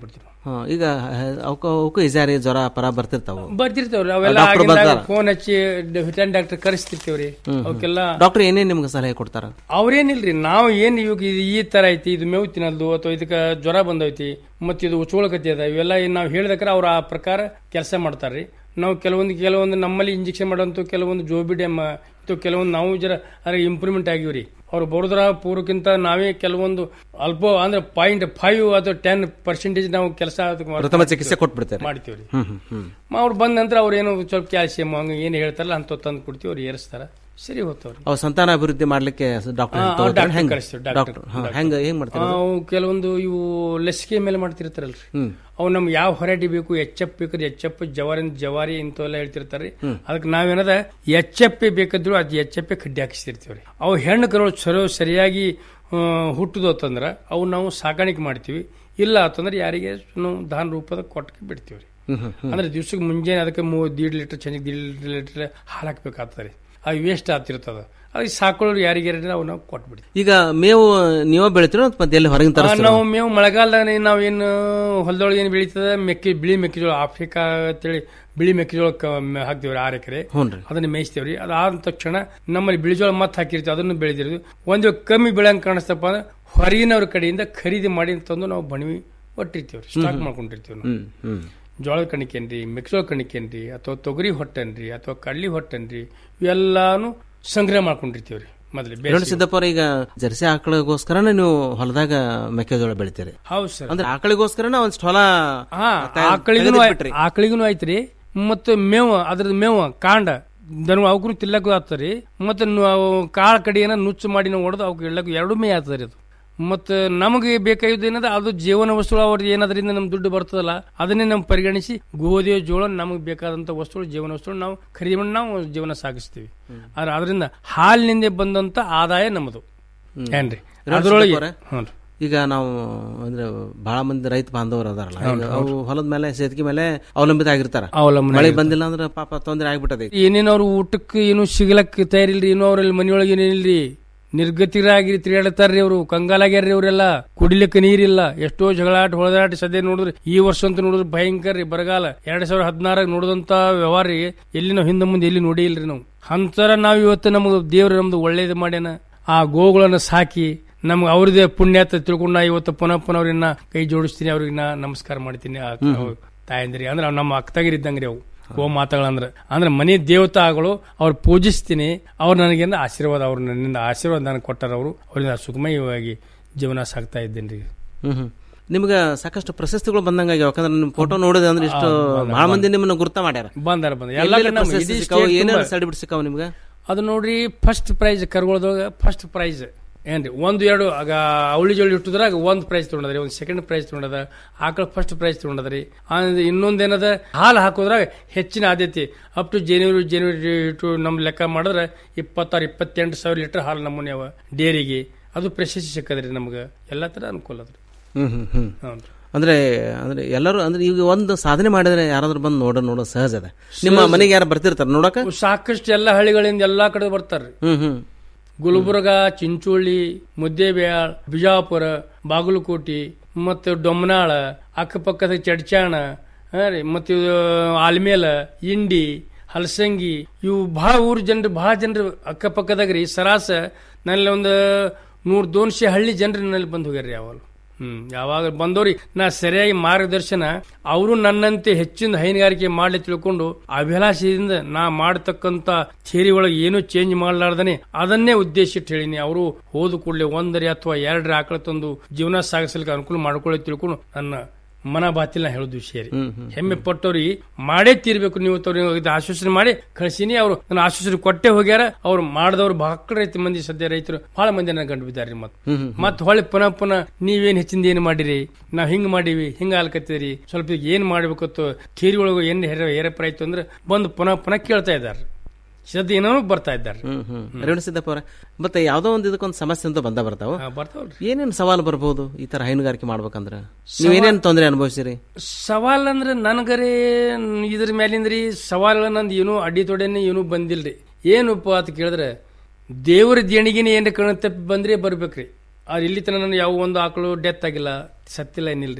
A: ಹಾ, ಈಗ ಅವಕ್ಕೂ ಅವಕ್ಕೂ ಇಜಾರಿ ಜ್ವರ ಪರ ಬರ್ತಿರ್ತಾವ
V: ಬರ್ತಿರ್ತಾವ್ರಿ ಅವೆಲ್ಲ
A: ಡಾಕ್ಟರ್
V: ಆಗಿಂದಾಗ
A: ಬರ್ತಾರ
V: ಫೋನ್ ಹಚ್ಚಿ ವೆಟರ್ನರಿ ಡಾಕ್ಟರ್ ಕರೆಸ್ತಿರ್ತೀವ್ರಿ ಅವಕ್ಕೆಲ್ಲ
A: ಡಾಕ್ಟರ್ ಏನೇನ್ ನಿಮ್ಗೆ ಸಲಹೆ ಕೊಡ್ತಾರ
V: ಅವ್ರೇನಿಲ್ರಿ ನಾವು ಏನ್ ಇವಾಗ ಇದು ಈ ತರ ಐತಿ ಇದು ಮೇವು ತಿನ್ನಲ್ದು ಅಥವಾ ಇದಕ್ಕೆ ಜ್ವರ ಬಂದೈತಿ ಮತ್ತೆ ಇದು ಉಚ್ಕೊಳಕತಿ ಅದ ಇವೆಲ್ಲ ಏನ್ ನಾವು ಹೇಳಿದಕ್ರ ಅವ್ರ ಆ ಪ್ರಕಾರ ಕೆಲಸ ಮಾಡ್ತಾರ್ರಿ ನಾವು ಕೆಲವೊಂದು ಕೆಲವೊಂದು ನಮ್ಮಲ್ಲಿ ಇಂಜೆಕ್ಷನ್ ಮಾಡೋಂಥ ಕೆಲವೊಂದು ಜೋಬಿಡೆಮ್ ಅಥವಾ ಕೆಲವೊಂದು ನಾವು ಜರ ಅದ್ರ ಇಂಪ್ರೂವ್ಮೆಂಟ್ ಆಗಿವ್ರಿ ಅವ್ರು ಬರೋದ್ರ ಪೂರ್ವಕ್ಕಿಂತ ನಾವೇ ಕೆಲವೊಂದು ಅಲ್ಪ ಅಂದ್ರೆ ಪಾಯಿಂಟ್ ಫೈವ್ ಅಥವಾ ಟೆನ್ ಪರ್ಸೆಂಟೇಜ್ ನಾವು ಕೆಲಸ
A: ಪ್ರಥಮ ಚಿಕಿತ್ಸೆ ಕೊಟ್ಬಿಡ್ತಾರೆ
V: ಮಾಡ್ತೀವ್ರಿ
A: ಹ್ಮ್ ಹ್ಮ್ ಹ್ಮ್
V: ಅವ್ರು ಬಂದ ನಂತರ ಅವ್ರು ಏನೋ ಸ್ವಲ್ಪ ಕ್ಯಾಲ್ಸಿಯಂ ಹಂಗ ಏನು ಹೇಳ್ತಾರಲ್ಲ ಅಂತ ತಂದು ಕೊಡ್ತೀವಿ ಅವ್ರು ಏರಿಸ್ತಾರ ಸರಿ ಹೋಗ್ತಾವ್ರಿ
A: ಅವ್ ಸಂತಾನ ಅಭಿವೃದ್ಧಿ ಮಾಡ್ಲಿಕ್ಕೆ ಡಾಕ್ಟರ್
V: ಆ, ಆ, ಡಾಕ್ಟರ್ ಕಳಿಸ್ತೀವಿ, ಡಾಕ್ಟರ್.
A: ಡಾಕ್ಟರ್ ಹೆಂಗ ಹೆಂಗ್ ಮಾಡ್ತಾರೆ
V: ಅವು ಕೆಲವೊಂದು ಇವು ಲಸಿಕೆ ಮೇಲೆ ಮಾಡ್ತಿರ್ತಾರಲ್ರಿ
A: ಹ್ಮ್.
V: ಅವು ನಮ್ಗೆ ಯಾವ ಹೊರಟಿ ಬೇಕು ಎಚ್ ಎಫ್ ಬೇಕಾದ್ರೆ ಎಚ್ ಎಫ್ ಜವಾರಿ ಜವಾರಿ ಇಂಥವೆಲ್ಲ ಹೇಳ್ತಿರ್ತಾರೆ
A: ಹ್ಮ್.
V: ಅದಕ್ಕೆ ನಾವೇನದ ಎಚ್ ಎಫ್ ಬೇಕಾದ್ರು ಅದು ಎಚ್ ಎಫ್ ಕಡ್ಡಿ ಹಾಕಿಸ್ತಿರ್ತೀವ್ರಿ ಅವು ಹೆಣ್ಣು ಕರುಗಳು ಚಲೋ ಸರಿಯಾಗಿ ಆ, ಹುಟ್ಟುದು ಅಂತಂದ್ರೆ ಅವು ನಾವು ಸಾಕಾಣಿಕೆ ಮಾಡ್ತೀವಿ ಇಲ್ಲ ಅಂತಂದ್ರೆ ಯಾರಿಗೆ ನಾವು ದಾನ ರೂಪದ ಕೊಟ್ಟು ಬಿಡ್ತೀವ್ರಿ
A: ಹ್ಮ್ ಹ್ಮ್ ಹ್ಮ್.
V: ಅಂದ್ರೆ ದಿವ್ಸಕ್ಕೆ ಮುಂಜಾನೆ ಅದಕ್ಕೆ ಮೂ ದೀಡ್ ಲೀಟರ್ ಚೆನ್ನಾಗಿ ದೀಡ್ ಲೀಟರ್ ಹಾಲು ಹಾಕ್ಬೇಕಾಗ್ತದೆ ಅದು ವೇಸ್ಟ್ ಆಗ್ತಿರ್ತದ ಅದಕ್ಕೆ ಸಾಕೊಳ್ಳೋರು ಯಾರಿಗೆ ನಾವು ನಾವು ಕೊಟ್ಬಿಡ್ತೀವಿ
A: ಈಗ ಮೇವು ನೀವೇ ಬೆಳಿತೀರೋ ಅಥವಾ ಮತ್ತೆ ಎಲ್ಲಿ ಹೊರಗಿನ
V: ಆ,
A: ತರಿಸ್ತೀರೋ
V: ನಾವು ಮೇವು ಮಳೆಗಾಲದಾಗ ನಾವೇನು ಹೊಲದೊಳಗೆ ಏನು ಬೆಳೀತದ ಮೆಕ್ಕೆ ಬಿಳಿ ಮೆಕ್ಕೆಜೋಳ ಆಫ್ರಿಕಾ ಅಂತೇಳಿ ಬಿಳಿ ಮೆಕ್ಕೆಜೋಳ ಕ- ಮ- ಹಾಕ್ತೀವ್ರಿ ಆರು ಎಕರೆ
A: ಹ್ಞೂನ್ರಿ.
V: ಅದನ್ನ ಮೇಯಿಸ್ತೇವ್ರಿ ಅದಾದ ತಕ್ಷಣ ನಮ್ಮಲ್ಲಿ ಬಿಳಿಜೋಳ ಮತ್ತೆ ಹಾಕಿರ್ತೀವಿ ಅದನ್ನು ಬೆಳೆದಿರೋದು ಒಂದು ವೇಳೆ ಕಮ್ಮಿ ಬೆಳೆಯಂಗೆ ಕಾಣಿಸ್ತಪ್ಪ ಅಂದ್ರೆ ಹೊರಗಿನವ್ರ ಕಡೆಯಿಂದ ಖರೀದಿ ಮಾಡಿ ತಂದು ನಾವು ಬಣವಿ ಒಟ್ಟಿರ್ತೀವ್ರಿ ಸ್ಟಾಕ್
A: ಹ್ಮ್.
V: ಮಾಡ್ಕೊಂಡಿರ್ತೀವಿ ನಾವು
A: ಹ್ಮ್ ಹ್ಮ್
V: ಜೋಳದ ಕಣಿಕೇನ್ರಿ ಮೆಕ್ಸೋಳ ಕಣಿಕೇನ್ರಿ ಅಥವಾ ತೊಗರಿ ಹೊಟ್ಟೆನ್ರಿ ಅಥವಾ ಕಡ್ಲಿ ಹೊಟ್ಟೆನ್ರಿ ಇವೆಲ್ಲಾನು ಸಂಗ್ರಹ ಮಾಡ್ಕೊಂಡಿರ್ತೀವ್ರಿ ಮೊದಲು
A: ರೇವಣ ಸಿದ್ದಪ್ಪ ಅವ್ರ ಈಗ ಜರ್ಸಿ ಆಕಳಿಗೋಸ್ಕರನೇ ನೀವು ಹೊಲದಾಗ ಮೆಕ್ಕೆಜೋಳ ಬೆಳಿತೀರಿ
V: ಹೌದು ಸರ್
A: ಅಂದ್ರೆ ಆಕಳಿಗೋಸ್ಕರನ ಒಂದಿಷ್ಟು ಹೊಲ
V: ಹಾ
A: ತಯಾರ್-
V: ಆಕಳಿಗೂ
A: ತೆಗೆದಿಟ್ಬಿಟ್ರಿ.
V: ಆಕಳಿಗೂ ಐತ್ರಿ ಮತ್ತೆ ಮೇವು ಅದ್ರದ್ದು ಮೇವು ಕಾಂಡ ದನ ಅವಕ್ಕೂ ತಿಲ್ಲಕ್ಕೂ ಆಗ್ತದ್ರಿ ಮತ್ತೆ ನು- ಅವು ಕಾಳ ಕಡಿಯನ್ನ ನುಚ್ಚು ಮಾಡಿ ನಾವು ಹೊಡೆದು ಅವಕ್ಕೆ ಎಳ್ಳಕ್ಕೂ ಎರಡು ಮೇ ಆಗ್ತದ್ರಿ ಅದು ಮತ್ತೆ ನಮಗೆ ಬೇಕಾಗಿದ್ದು ಏನದ ಅದು ಜೀವನ ವಸ್ತುಗಳು ಅವ್ರದ್ದು ಏನದ್ರಿಂದ ನಮ್ ದುಡ್ಡು ಬರ್ತದಲ್ಲ ಅದನ್ನೇ ನಾವು ಪರಿಗಣಿಸಿ ಗೋಧಿ ಜೋಳ ನಮಗೆ ಬೇಕಾದಂತ ವಸ್ತುಗಳು ಜೀವನ ವಸ್ತುಗಳು ನಾವು ಖರೀದಿ ಮಾಡಿ ನಾವು ಜೀವನ ಸಾಗಿಸ್ತೀವಿ ಆದ್ರೆ ಅದರಿಂದ ಹಾಲಿನಿಂದ ಬಂದಂತ ಆದಾಯ ನಮ್ಮದು
A: ಹ್ಮ್.
V: ಏನ್ರಿ
A: ರೇವಣ
V: ಅದ್ರೊಳಗೆ
A: ಸಿದ್ದಪ್ಪ ಅವ್ರೆ,
V: ಹ್ಞೂ
A: ಈಗ ನಾವು ಅಂದ್ರೆ ಬಹಳ ಮಂದಿ ರೈತ ಬಾಂಧವರು ಅದಾರಲ್ಲ ಈಗ
V: ಹೌದು,
A: ಅವು ಹೊಲದ ಮೇಲೆ ಸೇತಿಗೆ ಮೇಲೆ ಅವಲಂಬಿತ ಆಗಿರ್ತಾರ
V: ಅವಲಂಬನೆ
A: ಮಳೆ
V: ಆಗಿರ್ತಾರೆ.
A: ಬಂದಿಲ್ಲ ಅಂದ್ರೆ ಪಾಪ ತೊಂದರೆ ಆಗ್ಬಿಟ್ಟದೆ
V: ಏನೇನು ಅವ್ರು ಊಟಕ್ಕೆ ಏನು ಸಿಗ್ಲಕ್ ತಯಾರಿಲ್ರಿ ಏನೋ ಅವ್ರಲ್ಲಿ ಮನೆಯೊಳಗೆ ಏನಿಲ್ರಿ ನಿರ್ಗತಿರಾಗಿ ತಿರುಗಾಡ್ತಾರ್ರಿ ಅವರು ಕಂಗಾಲಾಗ್ಯಾರ್ರಿ ಅವರೆಲ್ಲ ಕುಡಿಲಿಕ್ಕೆ ನೀರಿಲ್ಲ ಎಷ್ಟೋ ಜಗಳಾಟ ಹೊಡೆದಾಟ ಸದ್ಯ ನೋಡಿದ್ರೆ ಈ ವರ್ಷ ಅಂತ ನೋಡಿದ್ರೆ ಭಯಂಕರ ರೀ ಬರಗಾಲ ಎರಡ್ ಸಾವಿರದ ಹದಿನಾರಾಗ ನೋಡಿದಂತ ವ್ಯವಹಾರ ರೀ ಎಲ್ಲಿ ನಾವು ಹಿಂದೆ ಮುಂದೆ ಎಲ್ಲಿ ನೋಡಿ ಇಲ್ರಿ ನಾವು ಅಂತರ ನಾವು ಇವತ್ತು ನಮ್ಗೆ ದೇವ್ರು ನಮ್ದು ಒಳ್ಳೇದು ಮಾಡ್ಯಾನ ಆ ಗೋಗಳನ್ನ ಸಾಕಿ ನಮ್ಗೆ ಅವ್ರದೇ ಪುಣ್ಯ ಅಂತ ತಿಳ್ಕೊಂಡು ನಾ ಇವತ್ತು ಪುನಃ ಪುನಃ ಅವ್ರನ್ನ ಕೈ ಜೋಡಿಸ್ತೀನಿ ಅವ್ರಿಗೆ ನಾ ನಮಸ್ಕಾರ ಮಾಡ್ತೀನಿ ಆ
A: ಹ್ಮ್.
V: ತಾಯಂದ್ರಿ ಅಂದ್ರೆ ಅವ್ ನಮ್ಮ ಅಕ್ಕತಾಗಿರಿದ್ದಂಗ್ರಿ ಅವು ಗೋ ಮಾತುಗಳಂದ್ರೆ ಅಂದ್ರೆ ಮನೆ ದೇವತಾಗಳು ಅವ್ರು ಪೂಜಿಸ್ತೀನಿ ಅವ್ರು ನನಗಿಂದ ಆಶೀರ್ವಾದ ಅವ್ರು ನನ್ನಿಂದ ಆಶೀರ್ವಾದ ನನಗೆ ಕೊಟ್ಟಾರ ಅವರು ಅವರಿಂದ ಸುಖಮಯವಾಗಿ ಜೀವನ ಸಾಗ್ತಾ ಇದ್ದೇನೆ ರೀ
A: ಹ್ಮ್ ಹ್ಮ್ ನಿಮ್ಗ ಸಾಕಷ್ಟು ಪ್ರಶಸ್ತಿಗಳು ಬಂದಂಗ ಯಾಕಂದ್ರೆ ನಿಮ್ ಫೋಟೋ ನೋಡಿದೆ ಅಂದ್ರೆ ಇಷ್ಟು
V: ಆ, ಬಂದ-
A: ಬಹಳ ಮಂದಿ ನಿಮ್ಮನ್ನ ಗುರ್ತ ಮಾಡ್ಯಾರ
V: ಬಂದಾರ ಬಂದ ಎಲ್ಲ
A: ಎಲ್ಲೆಲ್ಲಿ
V: ಕಡೆ ನಮ್ಮ
A: ಪ್ರಶಸ್ತಿ
V: ಇಡೀ
A: ಸಿಕ್ಕಾವು?
V: state
A: ಏನೇನು
V: ತುಂಬ-
A: ಸರ್ಟಿಫಿಕೇಟ್ ಸಿಕ್ಕಾವ ನಿಮ್ಗೆ
V: ಅದು ನೋಡ್ರಿ ಫಸ್ಟ್ ಪ್ರೈಸ್ ಕರ್ಗೊಳದೊಳಗ ಫಸ್ಟ್ ಪ್ರೈಸ್ ಏನ್ರಿ ಒಂದು ಎರಡು ಆಗ ಅವಳಿ ಜೋಳಿ ಇಟ್ಟುದ್ರಾಗ ಒಂದು ಪ್ರೈಸ್ ತಗೊಂಡದ್ರಿ ಒಂದು ಸೆಕೆಂಡ್ ಪ್ರೈಸ್ ತಗೊಂಡದ ಆಕಳ ಫಸ್ಟ್ ಪ್ರೈಸ್ ತಗೊಂಡದ್ರಿ ಇನ್ನೊಂದೇನದ ಹಾಲು ಹಾಕೋದ್ರಾಗ ಹೆಚ್ಚಿನ ಆದ್ಯತೆ up to January January to ನಮ್ ಲೆಕ್ಕ ಮಾಡಿದ್ರೆ ಇಪ್ಪತ್ತಾರು ಇಪ್ಪತ್ತೆಂಟು ಸಾವಿರ ಲೀಟರ್ ಹಾಲು ನಮೂನೆ ಅವ ಡೇರಿಗೆ ಅದು ಪ್ರಶಸ್ತಿ ಸಿಕ್ಕದ್ರಿ ನಮ್ಗೆ ಎಲ್ಲಾ ತರ ಅನುಕೂಲ ಅದ್ರಿ
A: ಹ್ಮ್ ಹ್ಮ್ ಹ್ಮ್
V: ಹೌದು.
A: ಅಂದ್ರೆ ಅಂದ್ರೆ ಎಲ್ಲರೂ ಅಂದ್ರೆ ಈಗ ಒಂದು ಸಾಧನೆ ಮಾಡಿದ್ರೆ ಯಾರಾದ್ರೂ ಬಂದು ನೋಡೋ ನೋಡೋ ಸಹಜ ಅದ ನಿಮ್ಮ
V: ಸಹಜ.
A: ಮನೆಗೆ ಯಾರು ಬರ್ತಿರ್ತಾರ ನೋಡಕ
V: ಸಾಕಷ್ಟು ಎಲ್ಲ ಹಳ್ಳಿಗಳಿಂದ ಎಲ್ಲಾ ಕಡೆ ಬರ್ತಾರ್ರಿ
A: ಹ್ಮ್ ಹ್ಮ್
V: ಗುಲ್ಬರ್ಗ ಚಿಂಚೋಳಿ ಮುದ್ದೇಬೇಳ್ ಬಿಜಾಪುರ ಬಾಗಲಕೋಟೆ ಮತ್ತು ಡೊಮನಾಳ ಅಕ್ಕಪಕ್ಕದ ಚಡ್ಚಾಣ ಹಾ ರೀ ಮತ್ತು ಇದು ಆಲ್ಮೇಲ ಇಂಡಿ ಹಲಸಂಗಿ ಇವು ಬಹಳ ಊರು ಜನರು ಬಹಳ ಜನರು ಅಕ್ಕಪಕ್ಕದಾಗ ರೀ ಸರಾಸ ನಲ್ಲಿ ಒಂದು ನೂರ್ ದೋನ್ಶೆ ಹಳ್ಳಿ ಜನರು ನನ್ನಲ್ಲಿ ಬಂದು ಹೋಗ್ಯಾರ ಯಾವಾಗ ಹ್ಮ್ ಯಾವಾಗ ಬಂದವ್ರಿ ನಾ ಸರಿಯಾಗಿ ಮಾರ್ಗದರ್ಶನ ಅವರು ನನ್ನಂತೆ ಹೆಚ್ಚಿನ ಹೈನುಗಾರಿಕೆ ಮಾಡ್ಲಿ ತಿಳ್ಕೊಂಡು ಅಭಿಲಾಷೆಯಿಂದ ನಾ ಮಾಡತಕ್ಕಂತ ಥಿಯರಿ ಒಳಗೆ ಏನು ಚೇಂಜ್ ಮಾಡ್ಲಾರ್ದನೆ ಅದನ್ನೇ ಉದ್ದೇಶ ಇಟ್ಟು ಹೇಳಿನಿ ಅವರು ಹೋದ ಕೂಡಲೇ ಒಂದರಿ ಅಥವಾ ಎರಡರ ಆಕಳ ತಂದು ಜೀವನ ಸಾಗಿಸಲಿಕ್ಕೆ ಅನುಕೂಲ ಮಾಡ್ಕೊಳ್ಳಿ ತಿಳ್ಕೊಂಡು ನನ್ನ ಮನ ಬಾತಿಲ್ ನಾ ಹೇಳುದು ವಿಷಯ ರೀ ಹೆಮ್ಮೆ ಪಟ್ಟವ್ರಿಗೆ ಮಾಡೇ ತೀರ್ಬೇಕು ನೀವು ತವ್ರಿಗೆ ಇದು ಆಶ್ವಾಸನೆ ಮಾಡಿ ಕಳ್ಸಿನಿ ಅವರು ನನ್ನ ಆಶ್ವಾಸನೆ ಕೊಟ್ಟೆ ಹೋಗ್ಯಾರ ಅವ್ರು ಮಾಡಿದವ್ರು ಬಹಳ ರೈತ ಮಂದಿ ಸದ್ಯ ರೈತರು ಬಹಳ ಮಂದಿ ನನ್ನ ಕಂಡು ಬಿದ್ದಾರೆ ಮತ್ತೆ
A: ಹ್ಮ್ ಹ್ಮ್
V: ಮತ್ ಹೊಳ್ಳಿ ಪುನಃ ಪುನಃ ನೀವೇನ್ ಹೆಚ್ಚಿಂದ ಏನ್ ಮಾಡಿರಿ ನಾವ್ ಹಿಂಗ್ ಮಾಡೀವಿ ಹಿಂಗ ಆಲ್ಕತ್ತೀರಿ ಸ್ವಲ್ಪ ಈಗ ಏನ್ ಮಾಡ್ಬೇಕತ್ತು ಥೇರಿ ಒಳಗೆ ಏನ್ ಹೇರ ಹೇರಪ್ಪ ಆಯ್ತು ಅಂದ್ರೆ ಬಂದು ಪುನಃ ಪುನಃ ಕೇಳ್ತಾ ಇದ್ದಾರೆ ಸದ್ಯ ಏನೋ ಬರ್ತಾ ಇದ್ದಾರೆ
A: ಹ್ಮ್ ಹ್ಮ್ ರೇವಣ ಸಿದ್ದಪ್ಪ ಅವ್ರೆ ಮತ್ತೆ ಯಾವ್ದೋ ಒಂದು ಇದಕ್ಕೊಂದು ಸಮಸ್ಯೆ ಅಂತ ಬಂದ ಬರ್ತಾವ
V: ಹಾ, ಬರ್ತಾವಲ್ರಿ
A: ಏನೇನು ಸವಾಲು ಬರ್ಬೋದು ಈ ತರ ಹೈನುಗಾರಿಕೆ ಮಾಡ್ಬೇಕಂದ್ರ ನೀವೇನೇನು ತೊಂದರೆ ಅನುಭವಿಸಿರಿ
V: ಸವಾಲ್ ಅಂದ್ರೆ ನನಗರೆ ಇದ್ರ ಮೇಲಿಂದ್ರಿ ಸವಾಲ್ ನಂದು ಏನೂ ಅಡ್ಡಿ ತೊಡೆನೆ ಏನೂ ಬಂದಿಲ್ರಿ ಏನಪ್ಪ ಅಂತ ಕೇಳಿದ್ರೆ ದೇವರ ದೇಣಿಗೆನೆ ಏನ್ರ ಕಣ ತಪ್ಪಿ ಬಂದ್ರೆ ಬರ್ಬೇಕ್ರಿ ಆದ್ರೆ ಇಲ್ಲಿ ತನಕ ನಾನು ಯಾವ ಒಂದು ಆಕಳು ಡೆತ್ ಆಗಿಲ್ಲ ಸತ್ತಿಲ್ಲ ಏನಿಲ್ರಿ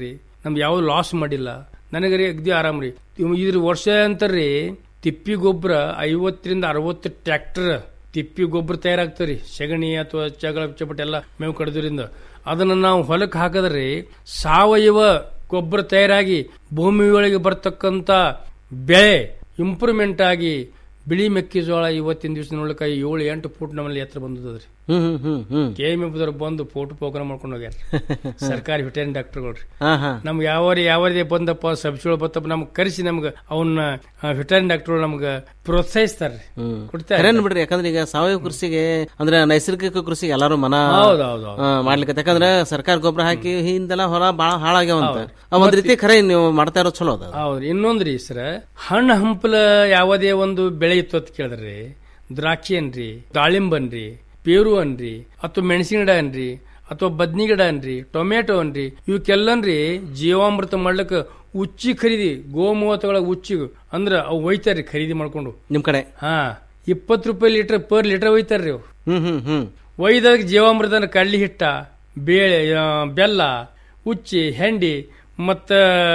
V: ನಮ್ದು ಯಾವ ಲಾಸ್ ಮಾಡಿಲ್ಲ ನನಗೆ ರೀ ಅಗ್ದಿ ಆರಾಮ್ ರೀ ಇವ್- ಇದ್ರ ವರ್ಷ ಅಂತಾರ್ರಿ ತಿಪ್ಪಿ ಗೊಬ್ಬರ ಐವತ್ತರಿಂದ ಅರವತ್ತು ಟ್ರ್ಯಾಕ್ಟರ್ ತಿಪ್ಪಿ ಗೊಬ್ಬರ ತಯಾರಾಗ್ತದೆ ರೀ ಸಗಣಿ ಅಥವಾ ಚಗಳ ಚಪಟ ಎಲ್ಲ ಮೇವು ಕಡಿದ್ರಿಂದ ಅದನ್ನ ನಾವು ಹೊಲಕ್ಕೆ ಹಾಕಿದ್ರೆ ಸಾವಯವ ಗೊಬ್ಬರ ತಯಾರಾಗಿ ಭೂಮಿ ಒಳಗೆ ಬರ್ತಕ್ಕಂಥ ಬೆಳೆ ಇಂಪ್ರೂವ್ಮೆಂಟ್ ಆಗಿ ಬಿಳಿ ಮೆಕ್ಕೆಜೋಳ ಇವತ್ತಿನ ದಿವಸ ನೋಡ್ಲಿಕ್ಕೆ ಏಳು ಎಂಟು ಫೂಟ್ ನಮ್ಮಲ್ಲಿ ಎತ್ತರ ಬಂದದ್ರಿ
A: ಹ್ಮ್ ಹ್ಮ್ ಹ್ಮ್ ಹ್ಮ್
V: ಕೆ ಎಮ್ ಎಫ್ದವ್ರು ಬಂದು ಫೋಟೋ ಪ್ರೋಗ್ರಾಮ್ ಮಾಡ್ಕೊಂಡು ಹೋಗ್ಯಾರ ಸರ್ಕಾರಿ ವೆಟರಿನ್ ಡಾಕ್ಟರ್ಗಳು ರೀ
A: ಹಾ ಹಾ
V: ನಮ್ಗೆ ಯಾವ್ಯಾವ ಯಾವ್ದೇ ಬಂದಪ್ಪ ಸಬ್ಸಿಡಿ ಬತ್ತಪ್ಪ ನಮ್ಗೆ ಕರೆಸಿ ನಮ್ಗೆ ಅವನ್ನ ವೆಟರಿನ್ ಡಾಕ್ಟರ್ ನಮ್ಗೆ ಪ್ರೋತ್ಸಾಹಿಸ್ತಾರ್ರಿ ಕೊಡ್ತಾರೆ
A: ಖರೇನ್ ಬಿಡ್ರಿ ಯಾಕಂದ್ರೆ ಈಗ ಸಾವಯವ ಕೃಷಿಗೆ ಅಂದ್ರೆ ನೈಸರ್ಗಿಕ ಕೃಷಿಗೆ ಎಲ್ಲಾರು ಮನ
V: ಹೌದ್ ಹೌದ್ ಹೌದ್.
A: ಆ, ಮಾಡ್ಲಿಕ್ಕೆ ಯಾಕಂದ್ರೆ ಸರ್ಕಾರ ಗೊಬ್ಬರ ಹಾಕಿ ಹಿಂದೆಲ್ಲ ಹೊಲ ಬಾಳ ಹಾಳಾಗ್ಯಾವಂತ ಆ, ಒಂದ್ ರೀತಿ ಖರೆ ನೀವು ಮಾಡ್ತಾ ಇರೋದು ಚಲೋ ಅದ
V: ಹೌದ್ರಿ ಇನ್ನೊಂದ್ರಿ ಸರ ಹಣ್ಣು ಹಂಪಲ ಯಾವುದೇ ಒಂದು ಬೆಳೆ ಇತ್ತು ಅಂತ ಕೇಳಿದ್ರಿ ದ್ರಾಕ್ಷಿ ಅನ್ರಿ ದಾಳಿಂಬ ಅನ್ರಿ ಪೇರು ಅನ್ರಿ ಅಥವಾ ಮೆಣಸಿನ ಗಿಡ ಅನ್ರಿ ಅಥವಾ ಬದ್ನಿ ಗಿಡ ಅನ್ರಿ ಟೊಮೆಟೊ ಅನ್ರಿ ಇವಕ್ಕೆಲ್ಲನ್ರಿ ಜೀವಾಮೃತ ಮಾಡ್ಲಿಕ್ಕೆ ಉಚ್ಚಿ ಖರೀದಿ ಗೋಮೂವತ್ತಗಳ ಉಚ್ಚಿ ಅಂದ್ರ ಅವು ಒಯ್ತಾರ್ರಿ ಖರೀದಿ ಮಾಡ್ಕೊಂಡು
A: ನಿಮ್ ಕಡೆ
V: ಹಾ ಇಪ್ಪತ್ತು ರೂಪಾಯಿ ಲೀಟರ್ ಪರ್ ಲೀಟರ್ ಒಯ್ತಾರ್ರಿ ಅವು
A: ಹ್ಮ್ ಹ್ಮ್ ಹ್ಮ್
V: ಒಯ್ದಾಗ ಜೀವಾಮೃತನ ಕಳ್ಳಿ ಹಿಟ್ಟ ಬೇಳೆ ಆ, ಬೆಲ್ಲ ಉಚ್ಚಿ ಹೆಂಡಿ ಮತ್ತ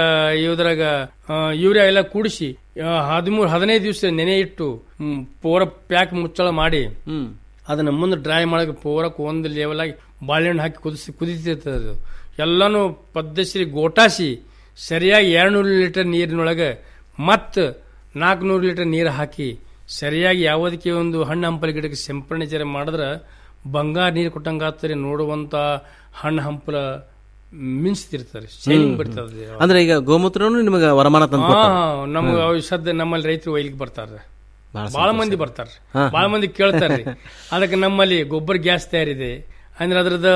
V: ಇದ್ರಾಗ ಆ, ಯೂರಿಯಾ ಎಲ್ಲ ಕೂಡಿಸಿ ಹದಿಮೂರು ಹದಿನೈದು ದಿವಸ ನೆನೆ ಇಟ್ಟು ಹ್ಮ್, ಪೂರ ಪ್ಯಾಕ್ ಮುಚ್ಚಳ ಮಾಡಿ ಅದನ್ನ ಮುಂದೆ ಡ್ರೈ ಮಾಡಕ್ಕೆ ಪೂರಕ್ ಒಂದು ಲೆವೆಲ್ ಆಗಿ ಬಾಳೆಹಣ್ಣು ಹಾಕಿ ಕುದಿಸಿ ಕುದಿತಿರ್ತದೆ ಅದು ಎಲ್ಲಾನು ಪದ್ಧತಿ ಗೋಟಾಸಿ ಸರಿಯಾಗಿ ಎರಡ್ನೂರು ಲೀಟರ್ ನೀರಿನೊಳಗೆ ಮತ್ತು ನಾಲ್ಕುನೂರು ಲೀಟರ್ ನೀರು ಹಾಕಿ ಸರಿಯಾಗಿ ಯಾವುದಕ್ಕೆ ಒಂದು ಹಣ್ಣು ಹಂಪಲ ಗಿಡಕ್ಕೆ ಸಿಂಪರಣೆ ಜರ ಮಾಡಿದ್ರೆ ಬಂಗಾರ ನೀರು ಕೊಟ್ಟಂಗೆ ಆಗ್ತಾರೆ ನೋಡುವಂತ ಹಣ್ಣು ಹಂಪಲ ಮಿಂಚ್ತಿರ್ತಾರೆ ಶೈನಿಂಗ್ ಬರ್ತದೆ
A: ಅಂದ್ರೆ ಈಗ ಗೋಮೂತ್ರನು ನಿಮಗೆ ವರಮಾನ ತಂದು
V: ಹಾ, ನಮ್ಗೆ ಅವ್ ಸದ್ಯ ನಮ್ಮಲ್ಲಿ ರೈತರು ಒಯ್ಲಿಕ್ಕೆ ಬರ್ತಾರೆ
A: ಬಹಳ
V: ಬಹಳ
A: ಸಂತೋಷ.
V: ಮಂದಿ ಬರ್ತಾರೆ
A: ಹಾ.
V: ಬಹಳ ಮಂದಿ ಕೇಳ್ತಾರ್ರಿ ಅದಕ್ಕೆ ನಮ್ಮಲ್ಲಿ ಗೊಬ್ಬರ ಗ್ಯಾಸ್ ತಯಾರಿದೆ ಅಂದ್ರೆ ಅದ್ರದ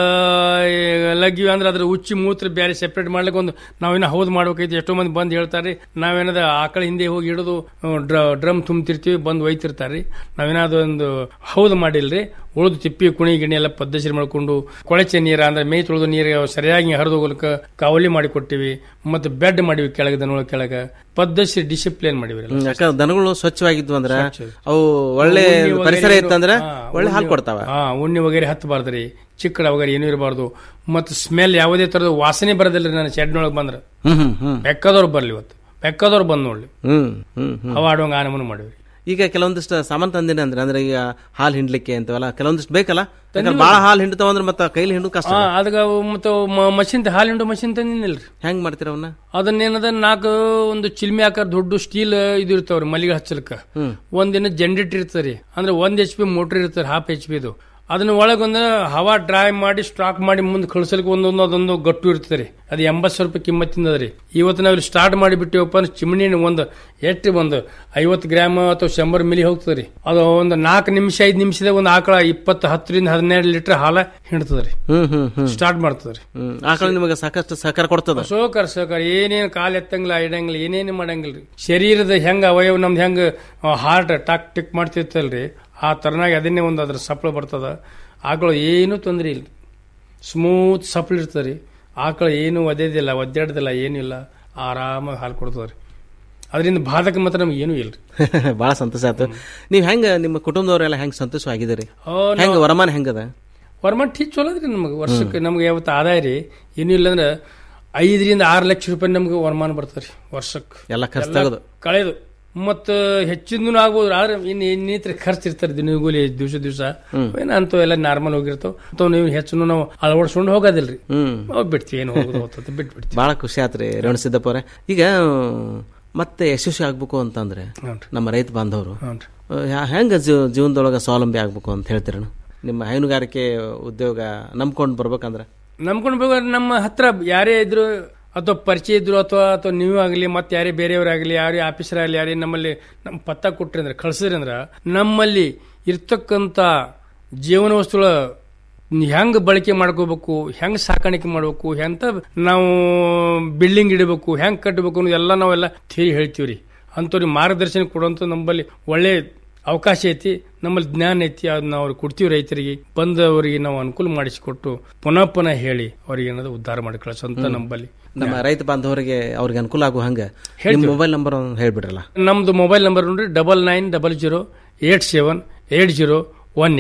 V: ಲಗ್ಗಿ ಅಂದ್ರೆ ಅದ್ರ ಉಚ್ಚಿ ಮೂತ್ರ ಬೇರೆ ಸೆಪರೇಟ್ ಮಾಡ್ಲಿಕ್ಕೆ ಒಂದು ನಾವೇನೋ ಹೌದು ಮಾಡ್ಬೇಕೈತಿ ಎಷ್ಟೋ ಮಂದಿ ಬಂದು ಹೇಳ್ತಾರೆ ನಾವೇನದ ಆಕಳ ಹಿಂದೆ ಹೋಗಿ ಹಿಡಿದು ಡ್ರಮ್ ತುಂಬ್ತಿರ್ತೀವಿ ಬಂದು ಒಯ್ತಿರ್ತಾರ್ರಿ ನಾವೇನಾದ್ರು ಒಂದು ಹೌದು ಮಾಡಿಲ್ರಿ ಉಳಿದು ತಿಪ್ಪಿ ಕುಣಿ ಗಿಣಿ ಎಲ್ಲ ಪದ್ಧತಿ ಮಾಡ್ಕೊಂಡು ಕೊಳಚೆ ನೀರ ಅಂದ್ರೆ ಮೈ ತೊಳೆದು ನೀರು ಸರಿಯಾಗಿ ಹರಿದು ಹೋಗ್ಲಿಕ್ಕೆ ಕಾವಲಿ ಮಾಡಿ ಕೊಟ್ಟಿವಿ ಮತ್ತೆ ಬೆಡ್ ಮಾಡಿವಿ ಕೆಳಗೆ ದನಗಳ ಕೆಳಗೆ ಪದ್ಧತಿ ಡಿಸಿಪ್ಲಿನ್ ಮಾಡಿವಿ
A: ಹ್ಮ್, ಯಾಕಂದ್ರೆ ದನಗಳು ಸ್ವಚ್ಛವಾಗಿದ್ವು ಅಂದ್ರೆ
V: ಸ್ವಚ್ಛ.
A: ಅವು ಒಳ್ಳೆ
V: ಉಣ್ಣಿ ವಗೇರೆ
A: ಪರಿಸರ
V: ಏನು-
A: ಇತ್ತಂದ್ರೆ
V: ಹಾ,
A: ಒಳ್ಳೆ ಹಾಲು
V: ಉಣ್ಣಿ-
A: ಕೊಡ್ತಾವ
V: ಹಾ ಉಣ್ಣಿ ವಗೇರೆ ಹತ್ತಬಾರ್ದ್ರಿ ಚಿಕ್ಕಡ ವಗೇರೆ ಏನೂ ಇರಬಾರ್ದು ಮತ್ತು ಸ್ಮೆಲ್ ಯಾವುದೇ ತರದ ವಾಸನೆ ಬರೋದಿಲ್ರಿ ನನ್ನ ಶೆಡ್ನೊಳಗೆ ಬಂದ್ರೆ
A: ಹ್ಮ್ ಹ್ಮ್ ಹ್ಮ್
V: ಬೆಕ್ಕದವ್ರು ಬರ್ಲಿ ಇವತ್ತು ಬೆಕ್ಕದವ್ರು ಬಂದ್ ನೋಡ್ಲಿ
A: ಹ್ಮ್ ಹ್ಮ್ ಹ್ಮ್
V: ಅವ ಆಡುವಂಗ ಆನಮನ ಮಾಡಿವಿ
A: ಈಗ ಕೆಲವೊಂದಿಷ್ಟು ಸಾಮಾನ್ ತಂದಿನಿ ಅಂದ್ರೆ ಅಂದ್ರೆ ಈಗ ಹಾಲು ಹಿಂಡ್ಲಿಕ್ಕೆ ಅಂತವಲ್ಲ ಕೆಲವೊಂದಿಷ್ಟು ಬೇಕಲ್ಲ ಯಾಕಂದ್ರೆ ಬಾಳ ಹಾಲು ಹಿಂಡ್ತಾವ ಅಂದ್ರೆ ಮತ್ತೆ ಕೈಲಿ ಹಿಂಡು ಕಷ್ಟ
V: ಹಾ ಅದಕ್ಕೆ ಮತ್ತು ಮಷಿನ್ ಹಾಲು ಹಿಂಡು ಮಷಿನ್ ತಂದಿನಿಲ್ರಿ
A: ಹೆಂಗ್ ಮಾಡ್ತೀರ ಅವನ್ನ
V: ಅದನ್ನೇನದ ನಾಲ್ಕು ಒಂದು ಚಿಲ್ಮೆ ಆಕಾರ ದೊಡ್ಡ ಸ್ಟೀಲ್ ಇದು ಇರ್ತಾವ್ರಿ ಮಲ್ಲಿಗೆ ಹಚ್ಚಲಕ್ಕ
A: ಹ್ಮ್.
V: ಒಂದಿನ ಜನರೇಟರ್ ಇರ್ತರಿ ಅಂದ್ರೆ ಒಂದ್ ಎಚ್ ಪಿ ಮೋಟರ್ ಇರ್ತಾರೆ ಹಾಫ್ ಎಚ್ ಪಿದು ಅದನ್ನ ಒಳಗೊಂದು ಹವಾ ಡ್ರೈ ಮಾಡಿ ಸ್ಟಾಕ್ ಮಾಡಿ ಮುಂದೆ ಕಳ್ಸಲಿಕ್ಕೆ ಒಂದೊಂದು ಅದೊಂದು ಗಟ್ಟು ಇರ್ತದೆ ಅದು ಎಂಬತ್ತು ಸಾವಿರ ರೂಪಾಯಿ ಕಿಮ್ಮತ್ತಿಂದ ಅದ್ರಿ ಇವತ್ತು ನಾವು ಇಲ್ಲಿ ಸ್ಟಾರ್ಟ್ ಮಾಡಿ ಬಿಟ್ಟಿವಪ್ಪ ಅಂದ್ರೆ ಚಿಮಣಿ ಒಂದು ಎಷ್ಟು ಒಂದು ಐವತ್ತು ಗ್ರಾಮ್ ಅಥವಾ ಶಂಬರ್ ಮಿಲಿ ಹೋಗ್ತದೆ ರೀ ಅದು ಒಂದು ನಾಲ್ಕು ನಿಮಿಷ ಐದು ನಿಮಿಷದ ಒಂದು ಆಕಳ ಇಪ್ಪತ್ತು ಹತ್ತರಿಂದ ಹದಿನೆರಡು ಲೀಟರ್ ಹಾಲ ಹಿಂಡ್ತದ್ರಿ
A: ಹ್ಮ್ ಹ್ಮ್ ಹ್ಮ್
V: ಸ್ಟಾರ್ಟ್ ಮಾಡ್ತದ್ರಿ
A: ಹ್ಮ್ ಆಕಳ ನಿಮಗೆ ಸಾಕಷ್ಟು ಸಹಕಾರ ಕೊಡ್ತದ
V: ಸೋಕರ್ ಸೋಕರ್ ಏನೇನು ಕಾಲ್ ಎತ್ತಂಗಿಲ್ಲ ಇಡಂಗಿಲ್ಲ ಏನೇನು ಮಾಡಂಗಿಲ್ರಿ ಶರೀರದ ಹೆಂಗ ಅವಯವ ನಮ್ದು ಹೆಂಗ ಹಾರ್ಟ್ ಟಾಕ್ ಟಿಕ್ ಮಾಡ್ತಿರ್ತಲ್ರಿ ಆ ತರನಾಗಿ ಅದನ್ನೇ ಒಂದು ಅದ್ರ ಸಪ್ಳ ಬರ್ತದ ಆಕಳು ಏನೂ ತೊಂದ್ರೆ ಇಲ್ಲ ಸ್ಮೂತ್ ಸಪ್ಳ ಇರ್ತದೆ ರೀ ಆಕಳು ಏನು ಒದೇದಿಲ್ಲ ಒದ್ದಾಡ್ದಿಲ್ಲ ಏನಿಲ್ಲ ಆರಾಮಾಗಿ ಹಾಲು ಕೊಡ್ತದ್ರಿ ಅದರಿಂದ ಬಾಧಕ ಮಾತ್ರ ನಮ್ಗೆ ಏನೂ ಇಲ್ರಿ
A: ಬಹಳ ಸಂತೋಷ ಆಯ್ತು ನೀವ್ ಹೆಂಗ ನಿಮ್ಮ ಕುಟುಂಬದವರೆಲ್ಲ ಹೆಂಗ್ ಸಂತೋಷವಾಗಿದ್ದೀರಿ
V: ಓ, ನಾವ್-
A: ಹೆಂಗ ವರಮಾನ ಹೆಂಗದ
V: ವರಮಾನ ಟೀಚ್ ಚಲೋ ಅದ್ರಿ ನಮಗೆ ವರ್ಷಕ್ಕೆ ನಮ್ಗೆ ಯಾವತ್ತು ಆದಾಯ ರೀ ಏನೂ ಇಲ್ಲ ಅಂದ್ರೆ ಐದರಿಂದ ಆರು ಲಕ್ಷ ರೂಪಾಯಿ ನಮ್ಗೆ ವರಮಾನ ಬರ್ತದೆ ವರ್ಷಕ್ಕೆ
A: ಎಲ್ಲ ಖರ್ಚು ತೆಗೆದು.
V: ಕಳೆದು ಮತ್ತು ಹೆಚ್ಚಿಂದೂ ಆಗ್ಬೋದು ಆದ್ರೆ ಇನ್ನು ಇನ್ನಿತರ ಖರ್ಚು ಇರ್ತಾರೆ ದಿನಗೂಲಿ ದಿವಸ ದಿವಸ ಏನ ಅಂತೂ ಎಲ್ಲ ನಾರ್ಮಲ್ ಹೋಗಿರ್ತಾವ ಅಥವಾ ನೀವು ಹೆಚ್ಚು ನಾವು ಅಳವಡಿಸ್ಕೊಂಡು ಹೋಗೋದಿಲ್ರಿ
A: ಹ್ಮ್
V: ಹೋಗಿ ಬಿಡ್ತೀವಿ ಏನು ಹೋಗೋದು ಹೋಗ್ತದೆ ಬಿಟ್ಬಿಡ್ತೀವಿ
A: ಬಹಳ ಖುಷಿ ಆತ್ರಿ ರೇವಣ ಸಿದ್ದಪ್ಪ ಅವ್ರೆ ಈಗ ಮತ್ತೆ ಯಶಸ್ವಿ ಆಗ್ಬೇಕು ಅಂತಂದ್ರೆ
V: ಹ್ಞೂನ್ರಿ.
A: ನಮ್ಮ ರೈತ ಬಾಂಧವರು
V: ಹ್ಞೂನ್ರಿ.
A: ಹೆಂಗ ಜೀವ- ಜೀವನದೊಳಗ ಸ್ವಾವಲಂಬಿ ಆಗ್ಬೇಕು ಅಂತ ಹೇಳ್ತೀರಣ್ಣ ನಿಮ್ಮ ಹೈನುಗಾರಿಕೆ ಉದ್ಯೋಗ ನಂಬ್ಕೊಂಡು ಬರ್ಬೇಕಂದ್ರೆ
V: ನಂಬ್ಕೊಂಡು ಬೇಕಾದ್ರೆ ನಮ್ಮ ಹತ್ರ ಯಾರೇ ಇದ್ರು ಅಥವಾ ಪರಿಚಯ ಇದ್ರು ಅಥವಾ ಅಥವಾ ನೀವು ಆಗಲಿ ಮತ್ತೆ ಯಾರೇ ಬೇರೆಯವರಾಗಲಿ ಯಾರೇ ಆಫೀಸರ್ ಆಗಲಿ ಯಾರೇ ನಮ್ಮಲ್ಲಿ ನಮ್ಮ ಪತ್ತ ಕೊಟ್ರಿ ಅಂದ್ರೆ ಕಳ್ಸಿದ್ರಿ ಅಂದ್ರೆ ನಮ್ಮಲ್ಲಿ ಇರ್ತಕ್ಕಂಥ ಜೀವನ ವಸ್ತುಗಳ ಹೆಂಗ್ ಬಳಕೆ ಮಾಡ್ಕೋಬೇಕು ಹೆಂಗ್ ಸಾಕಾಣಿಕೆ ಮಾಡ್ಬೇಕು ಎಂತ ನಾವು ಬಿಲ್ಡಿಂಗ್ ಇಡಬೇಕು ಹೆಂಗ್ ಕಟ್ಟಬೇಕು ಅನ್ನೋದು ಎಲ್ಲ ನಾವೆಲ್ಲ ಥಿಯರಿ ಹೇಳ್ತೀವಿ ರೀ ಅಂಥವ್ರಿಗೆ ಮಾರ್ಗದರ್ಶನ ಕೊಡುವಂಥ ನಮ್ಮಲ್ಲಿ ಒಳ್ಳೆ ಅವಕಾಶ ಐತಿ ನಮ್ಮಲ್ಲಿ ಜ್ಞಾನ ಐತಿ ಅದನ್ನ ಅವ್ರಿಗೆ ಕೊಡ್ತೀವಿ ರೈತರಿಗೆ ಬಂದವರಿಗೆ ನಾವು ಅನುಕೂಲ ಮಾಡಿಸಿಕೊಟ್ಟು ಪುನಃ ಪುನಃ ಹೇಳಿ ಅವ್ರಿಗೆ ಏನಾದ್ರು ಉದ್ಧಾರ ಮಾಡಿ ಕಳಿಸೋಂತ ನಮ್ಮಲ್ಲಿ
A: ನಮ್ಮ ರೈತ ಬಾಂಧವರಿಗೆ ಅವ್ರಿಗೆ ಅನುಕೂಲ ಆಗೋ ಹಂಗ
V: ಹೇಳ್ತೀವಿ.
A: ನಿಮ್ಮ ಮೊಬೈಲ್ ನಂಬರ್ ಹೇಳ್ಬಿಡ್ರಲ್ಲ
V: ನಮ್ದು ಮೊಬೈಲ್ ನಂಬರ್ ನೋಡ್ರಿ double nine double zero eight seven eight zero one eight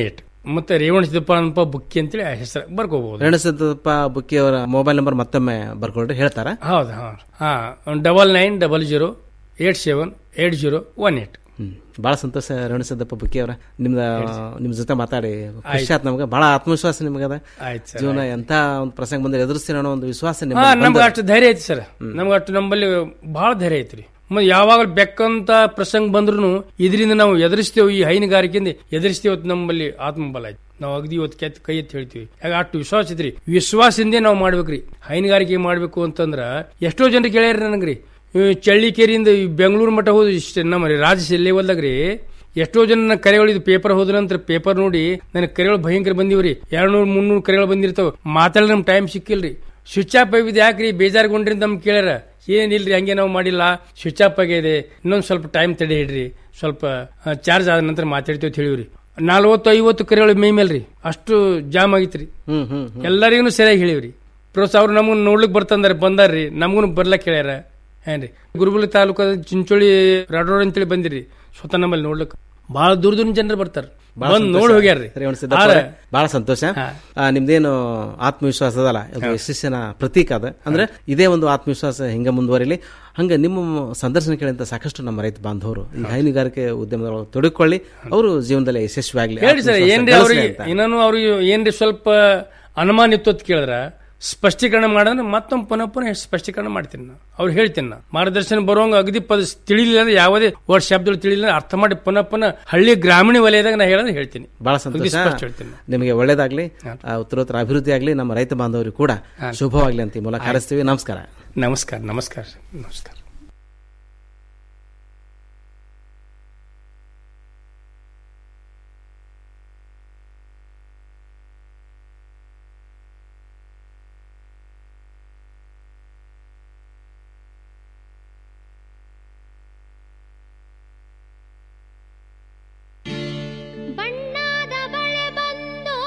V: ಮತ್ತೆ ರೇವಣ ಸಿದ್ದಪ್ಪ ಬುಕ್ಕಿ ಅಂತೇಳಿ ಆ ಹೆಸರು ಬರ್ಕೋಬಹುದು
A: ರೇಣಸಿದ್ದಪ್ಪ ಬುಕ್ಕಿ ಅವರ ಮೊಬೈಲ್ ನಂಬರ್ ಮತ್ತೊಮ್ಮೆ ಬರ್ಕೊಳ್ರಿ ಹೇಳ್ತಾರ
V: ಹೌದು ಹೌದು ಹಾ double nine double zero eight seven eight zero one eight
A: ಬಹಳ ಸಂತೋಷ ರೇಣಸಿದ್ದಪ್ಪ ಬುಕ್ಕಿ ಅವರ ನಿಮ್ದ ನಿಮ್ ಜೊತೆ ಮಾತಾಡಿ ಖುಷಿ ಆಯ್ತು ನಮ್ಗೆ ಬಹಳ ಆತ್ಮವಿಶ್ವಾಸ ನಿಮ್ಗದ
V: ಆಯ್ತು ಸರ್,
A: ಜೀವನ ಎಂತ ಒಂದು ಪ್ರಸಂಗ ಬಂದ್ರೆ ಎದುರಿಸ್ತೀನಿ ಅನ್ನೋ ಒಂದು ವಿಶ್ವಾಸ
V: ಹಾ
A: ನಿಮ್ಮಲ್ಲಿ
V: ನಮ್ಗೆ
A: ಬಂದದ.
V: ಅಷ್ಟು ಧೈರ್ಯ ಐತಿ ಸರ್ ನಮ್ಗೆ ಅಷ್ಟು ನಮ್ಮಲ್ಲಿ ಬಹಳ ಧೈರ್ಯ ಐತ್ರಿ ಮತ್ತೆ ಯಾವಾಗ ಬೆಕ್ಕಂತ ಪ್ರಸಂಗ ಬಂದ್ರು ಇದರಿಂದ ನಾವು ಎದುರಿಸ್ತೇವೆ ಈ ಹೈನುಗಾರಿಕೆಯಿಂದ ಎದುರಿಸ್ತೇವೆ ಇವತ್ತು ನಮ್ಮಲ್ಲಿ ಆತ್ಮಬಲ ಐತಿ ನಾವು ಅಗದಿ ಇವತ್ತು ಕೆತ್ತ ಕೈ ಎತ್ತಿ ಹೇಳ್ತೀವಿ ಯಾಕ ಅಷ್ಟು ವಿಶ್ವಾಸ ಐತ್ರಿ ವಿಶ್ವಾಸದಿಂದೇ ನಾವು ಮಾಡ್ಬೇಕ್ರಿ ಹೈನುಗಾರಿಕೆ ಮಾಡ್ಬೇಕು ಅಂತಂದ್ರ ಎಷ್ಟೋ ಜನ ಕೇಳ್ಯಾರ ನನಗ್ರಿ ಈ ಚಳ್ಳಿಕೇರಿಯಿಂದ ಈ ಬೆಂಗಳೂರು ಮಟ್ಟ ಹೋದ್ ಇಷ್ಟ ನಮ್ಮ ರಾಜ್ಯ ಲೆವೆಲ್ದಾಗ ರೀ ಎಷ್ಟೋ ಜನ ಕರೆಗಳು ಇದು ಪೇಪರ್ ಹೋದ ನಂತರ ಪೇಪರ್ ನೋಡಿ ನನಗೆ ಕರೆಗಳು ಭಯಂಕರ ಬಂದಿವ್ರಿ ಎರಡ್ನೂರ್ ಮುನ್ನೂರು ಕರೆಗಳು ಬಂದಿರ್ತಾವ ಮಾತಾಡಿ ನಮ್ ಟೈಮ್ ಸಿಕ್ಕಿಲ್ರಿ ಸ್ವಿಚ್ ಆಫ್ ಆಗಿದ್ ಯಾಕ್ರಿ ಬೇಜಾರ್ಗೊಂಡ್ರಿ ಅಂತ ನಮ್ಗೆ ಕೇಳ್ಯಾರ ಏನಿಲ್ರಿ ಹಂಗೆ ನಾವು ಮಾಡಿಲ್ಲ ಸ್ವಿಚ್ ಆಫ್ ಆಗಿದೆ ಇನ್ನೊಂದ್ ಸ್ವಲ್ಪ ಟೈಮ್ ತಡೆ ಹಿಡ್ರಿ ಸ್ವಲ್ಪ ಚಾರ್ಜ್ ಆದ ನಂತರ ಮಾತಾಡ್ತೀವಿ ಅಂತ ಹೇಳಿವ್ರಿ ನಲ್ವತ್ತು ಐವತ್ತು ಕರೆಗಳು ಮೈ ಮೇಲ್ರಿ ಅಷ್ಟು ಜಾಮ್ ಆಗಿತ್ರಿ
A: ಹ್ಮ್ ಹ್ಮ್ ಹ್ಮ್.
V: ಎಲ್ಲರಿಗೂ ಸರಿಯಾಗಿ ಹೇಳಿವ್ರಿ ಪ್ಲಸ್ ಅವ್ರು ನಮ್ಗೆ ನೋಡ್ಲಿಕ್ ಬರ್ತಂದಾರೆ ಬಂದಾರ್ರಿ ನಮಗೂ ಬರ್ಲಕ್ ಹೇಳ್ಯಾರ ಏನ್ರಿ ಗುರುಬುಲಿ ತಾಲೂಕಾದ ಚಿಂಚೋಳಿ ರಾಡೋಡ್ ಅಂತೇಳಿ ಬಂದಿರಿ ಸ್ವತಃ ನಮ್ಮಲ್ಲಿ ನೋಡ್ಲಿಕ್ ಬಹಳ ದೂರ ದೂರ ಜನರು ಬರ್ತಾರ
A: ಬಹಳ
V: ಬಂದ್
A: ಸಂತೋಷ.
V: ನೋಡಿ ಹೋಗ್ಯಾರ್ರಿ
A: ರೇವಣ ಸಿದ್ದಪ್ಪ
V: ಆದ್ರೆ
A: ಅವರೇ, ಬಹಳ ಸಂತೋಷ ಆ, ನಿಮ್ದೇನು ಆತ್ಮವಿಶ್ವಾಸ ಅದಲ್ಲ ಇದು ಯಶಸ್ಸಿನ ಪ್ರತೀಕ ಅದ ಅಂದ್ರೆ ಇದೇ ಒಂದು ಆತ್ಮವಿಶ್ವಾಸ ಹಿಂಗ ಮುಂದುವರಿಲಿ ಹಂಗ ನಿಮ್ಮ ಸಂದರ್ಶನ ಕೇಳಿದಂತ ಸಾಕಷ್ಟು ನಮ್ಮ ರೈತ ಬಾಂಧವರು ಈ ಹೈನುಗಾರಿಕೆ ಉದ್ಯಮದೊಳಗೆ ತೊಡಗಿಕೊಳ್ಳಿ ಅವರು ಜೀವನದಲ್ಲಿ ಯಶಸ್ವಿಯಾಗಲಿ
V: ಹೇಳಿ ಸರ್
A: ಆತ್ಮವಿಶ್ವಾಸ
V: ಏನ್ರಿ
A: ಗಳಿಸ್ಲಿ
V: ಅವ್ರಿಗೆ
A: ಅಂತ.
V: ಇನ್ನೂ ಅವ್ರಿಗೆ ಏನ್ರಿ ಸ್ವಲ್ಪ ಅನುಮಾನ ಇತ್ತು ಅಂತ ಕೇಳಿದ್ರ ಸ್ಪಷ್ಟೀಕರಣ ಮಾಡಿದ್ರೆ ಮತ್ತೊಮ್ಮೆ ಪುನಃ ಪುನಃ ಸ್ಪಷ್ಟೀಕರಣ ಮಾಡ್ತೀನಿ ನಾನು ಅವ್ರು ಹೇಳ್ತೀನಿ ನಾ ಮಾರ್ಗದರ್ಶನ ಬರುವಂಗ ಅಗದಿ ಪದ ತಿಳಿಲಿಲ್ಲ ಅಂದ್ರೆ ಯಾವುದೇ ವರ್ಡ್ ಶಬ್ದಗಳು ತಿಳಿಲಿಲ್ಲ ಅಂದ್ರೆ ಅರ್ಥ ಮಾಡಿ ಪುನಃ ಪುನಃ ಹಳ್ಳಿ ಗ್ರಾಮೀಣ ವಲಯದಾಗ ನಾ ಹೇಳೋದು ಹೇಳ್ತೀನಿ
A: ಬಹಳ
V: ಅಗದಿ
A: ಸಂತೋಷ
V: ಸ್ಪಷ್ಟ ಹೇಳ್ತೀನಿ ನಾನು.
A: ನಿಮಗೆ ಒಳ್ಳೇದಾಗ್ಲಿ ಆ, ಉತ್ತರೋತ್ತರ ಅಭಿವೃದ್ಧಿ ಆಗ್ಲಿ ನಮ್ಮ ರೈತ ಬಾಂಧವರಿಗೆ ಕೂಡ ಶುಭವಾಗ್ಲಿ ಅಂತ ಈ ಮೂಲಕ ಹಾರೈಸ್ತೀವಿ ನಮಸ್ಕಾರ
V: ನಮಸ್ಕಾರ ನಮಸ್ಕಾರ ನಮಸ್ಕಾರ
C: ಬಣ್ಣದ ಬಳೆ ಬಂದು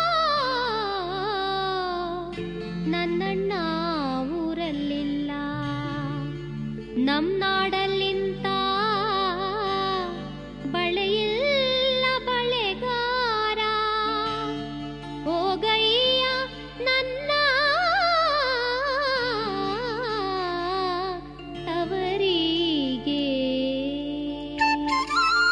C: ನನ್ನಣ್ಣ ಊರಲ್ಲಿಲ್ಲ ನಮ್ ನಾಡಲ್ಲಿಂತ ಬಳೆಯಿಲ್ಲ ಬಳೆಗಾರ ಹೋಗಯ್ಯ ನನ್ನ ತವರಿಗೆ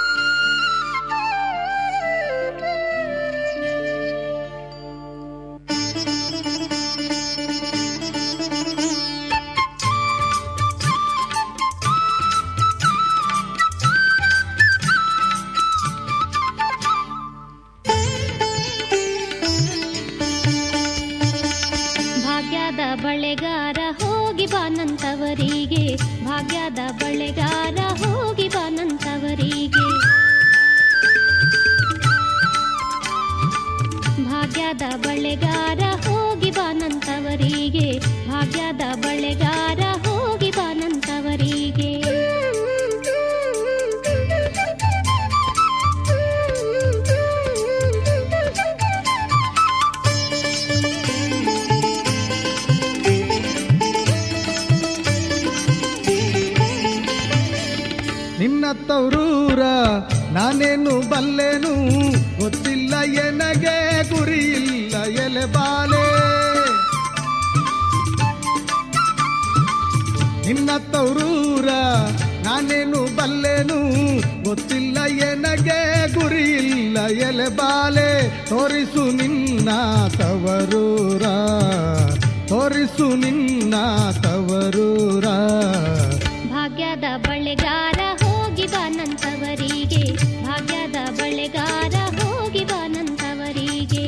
C: ಭಾಗ್ಯದ ಬಳೆಗಾರ ಹೋಗಿ ಬಾನಂತವರಿಗೆ ಭಾಗ್ಯದ ಬಳೆಗಾರ ಹೋಗಿ ಬಾನಂತವರಿಗೆ ಭಾಗ್ಯದ ಬಳೆಗಾರ ಹೋಗಿ ಬಾನಂತವರಿಗೆ ಭಾಗ್ಯದ ಬಳೆಗಾರ ಹೋಗಿ ಬಾನಂತವರಿಗೆ
D: ನಿನ್ನ ತವರೂರ ನಾನೇನು ಬಲ್ಲೆನು ಗೊತ್ತಿಲ್ಲ ಎನಗೆ ಗುರಿಯಿಲ್ಲ ಎಲೆ ಬಾಲೆ ನಿನ್ನ ತವರೂರ ನಾನೇನು ಬಲ್ಲೆನು ಗೊತ್ತಿಲ್ಲ ಎನಗೆ ಗುರಿಯಿಲ್ಲ ಎಲೆ ಬಾಲೆ ತೋರಿಸು ನಿನ್ನ ತವರೂರ ತೋರಿಸು ನಿನ್ನ ತವರೂರ
C: ಭಾಗ್ಯದ ಬಳೆಗಾರ ಹೋಗಿ ಬಾನಂತವರಿಗೆ ಭಾಗ್ಯದ ಬಳೆಗಾರ ಹೋಗಿ ಬಾನಂತವರಿಗೆ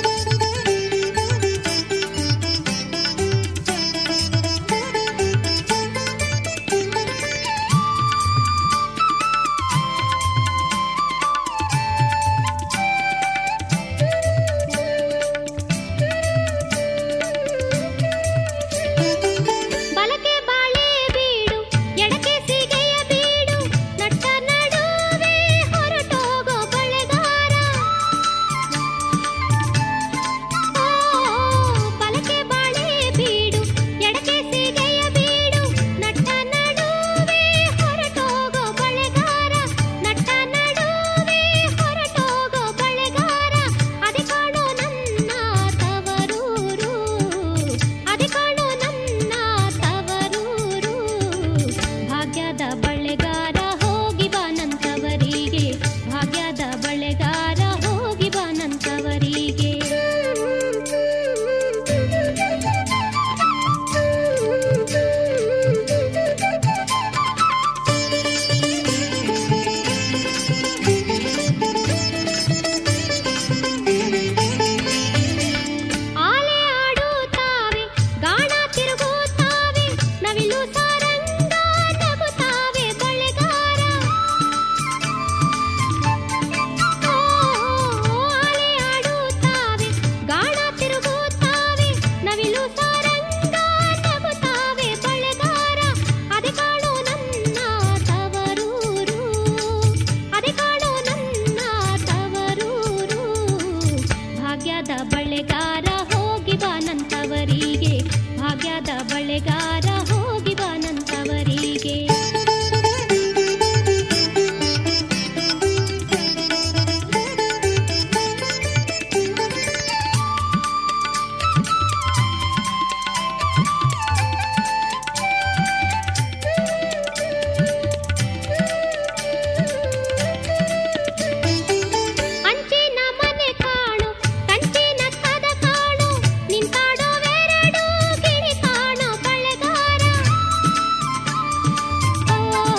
C: ಬಲಕೆ ಬಾಳೆ ಬೀಡು ಎಡಕೆ ಸಿಗೆಯ ಬೀಡು ನಟ್ಟ ನಡುವೆ ಹೊರಟೋಗೋ ಬಳೆಗಾರ ಬಳೆಗಾರ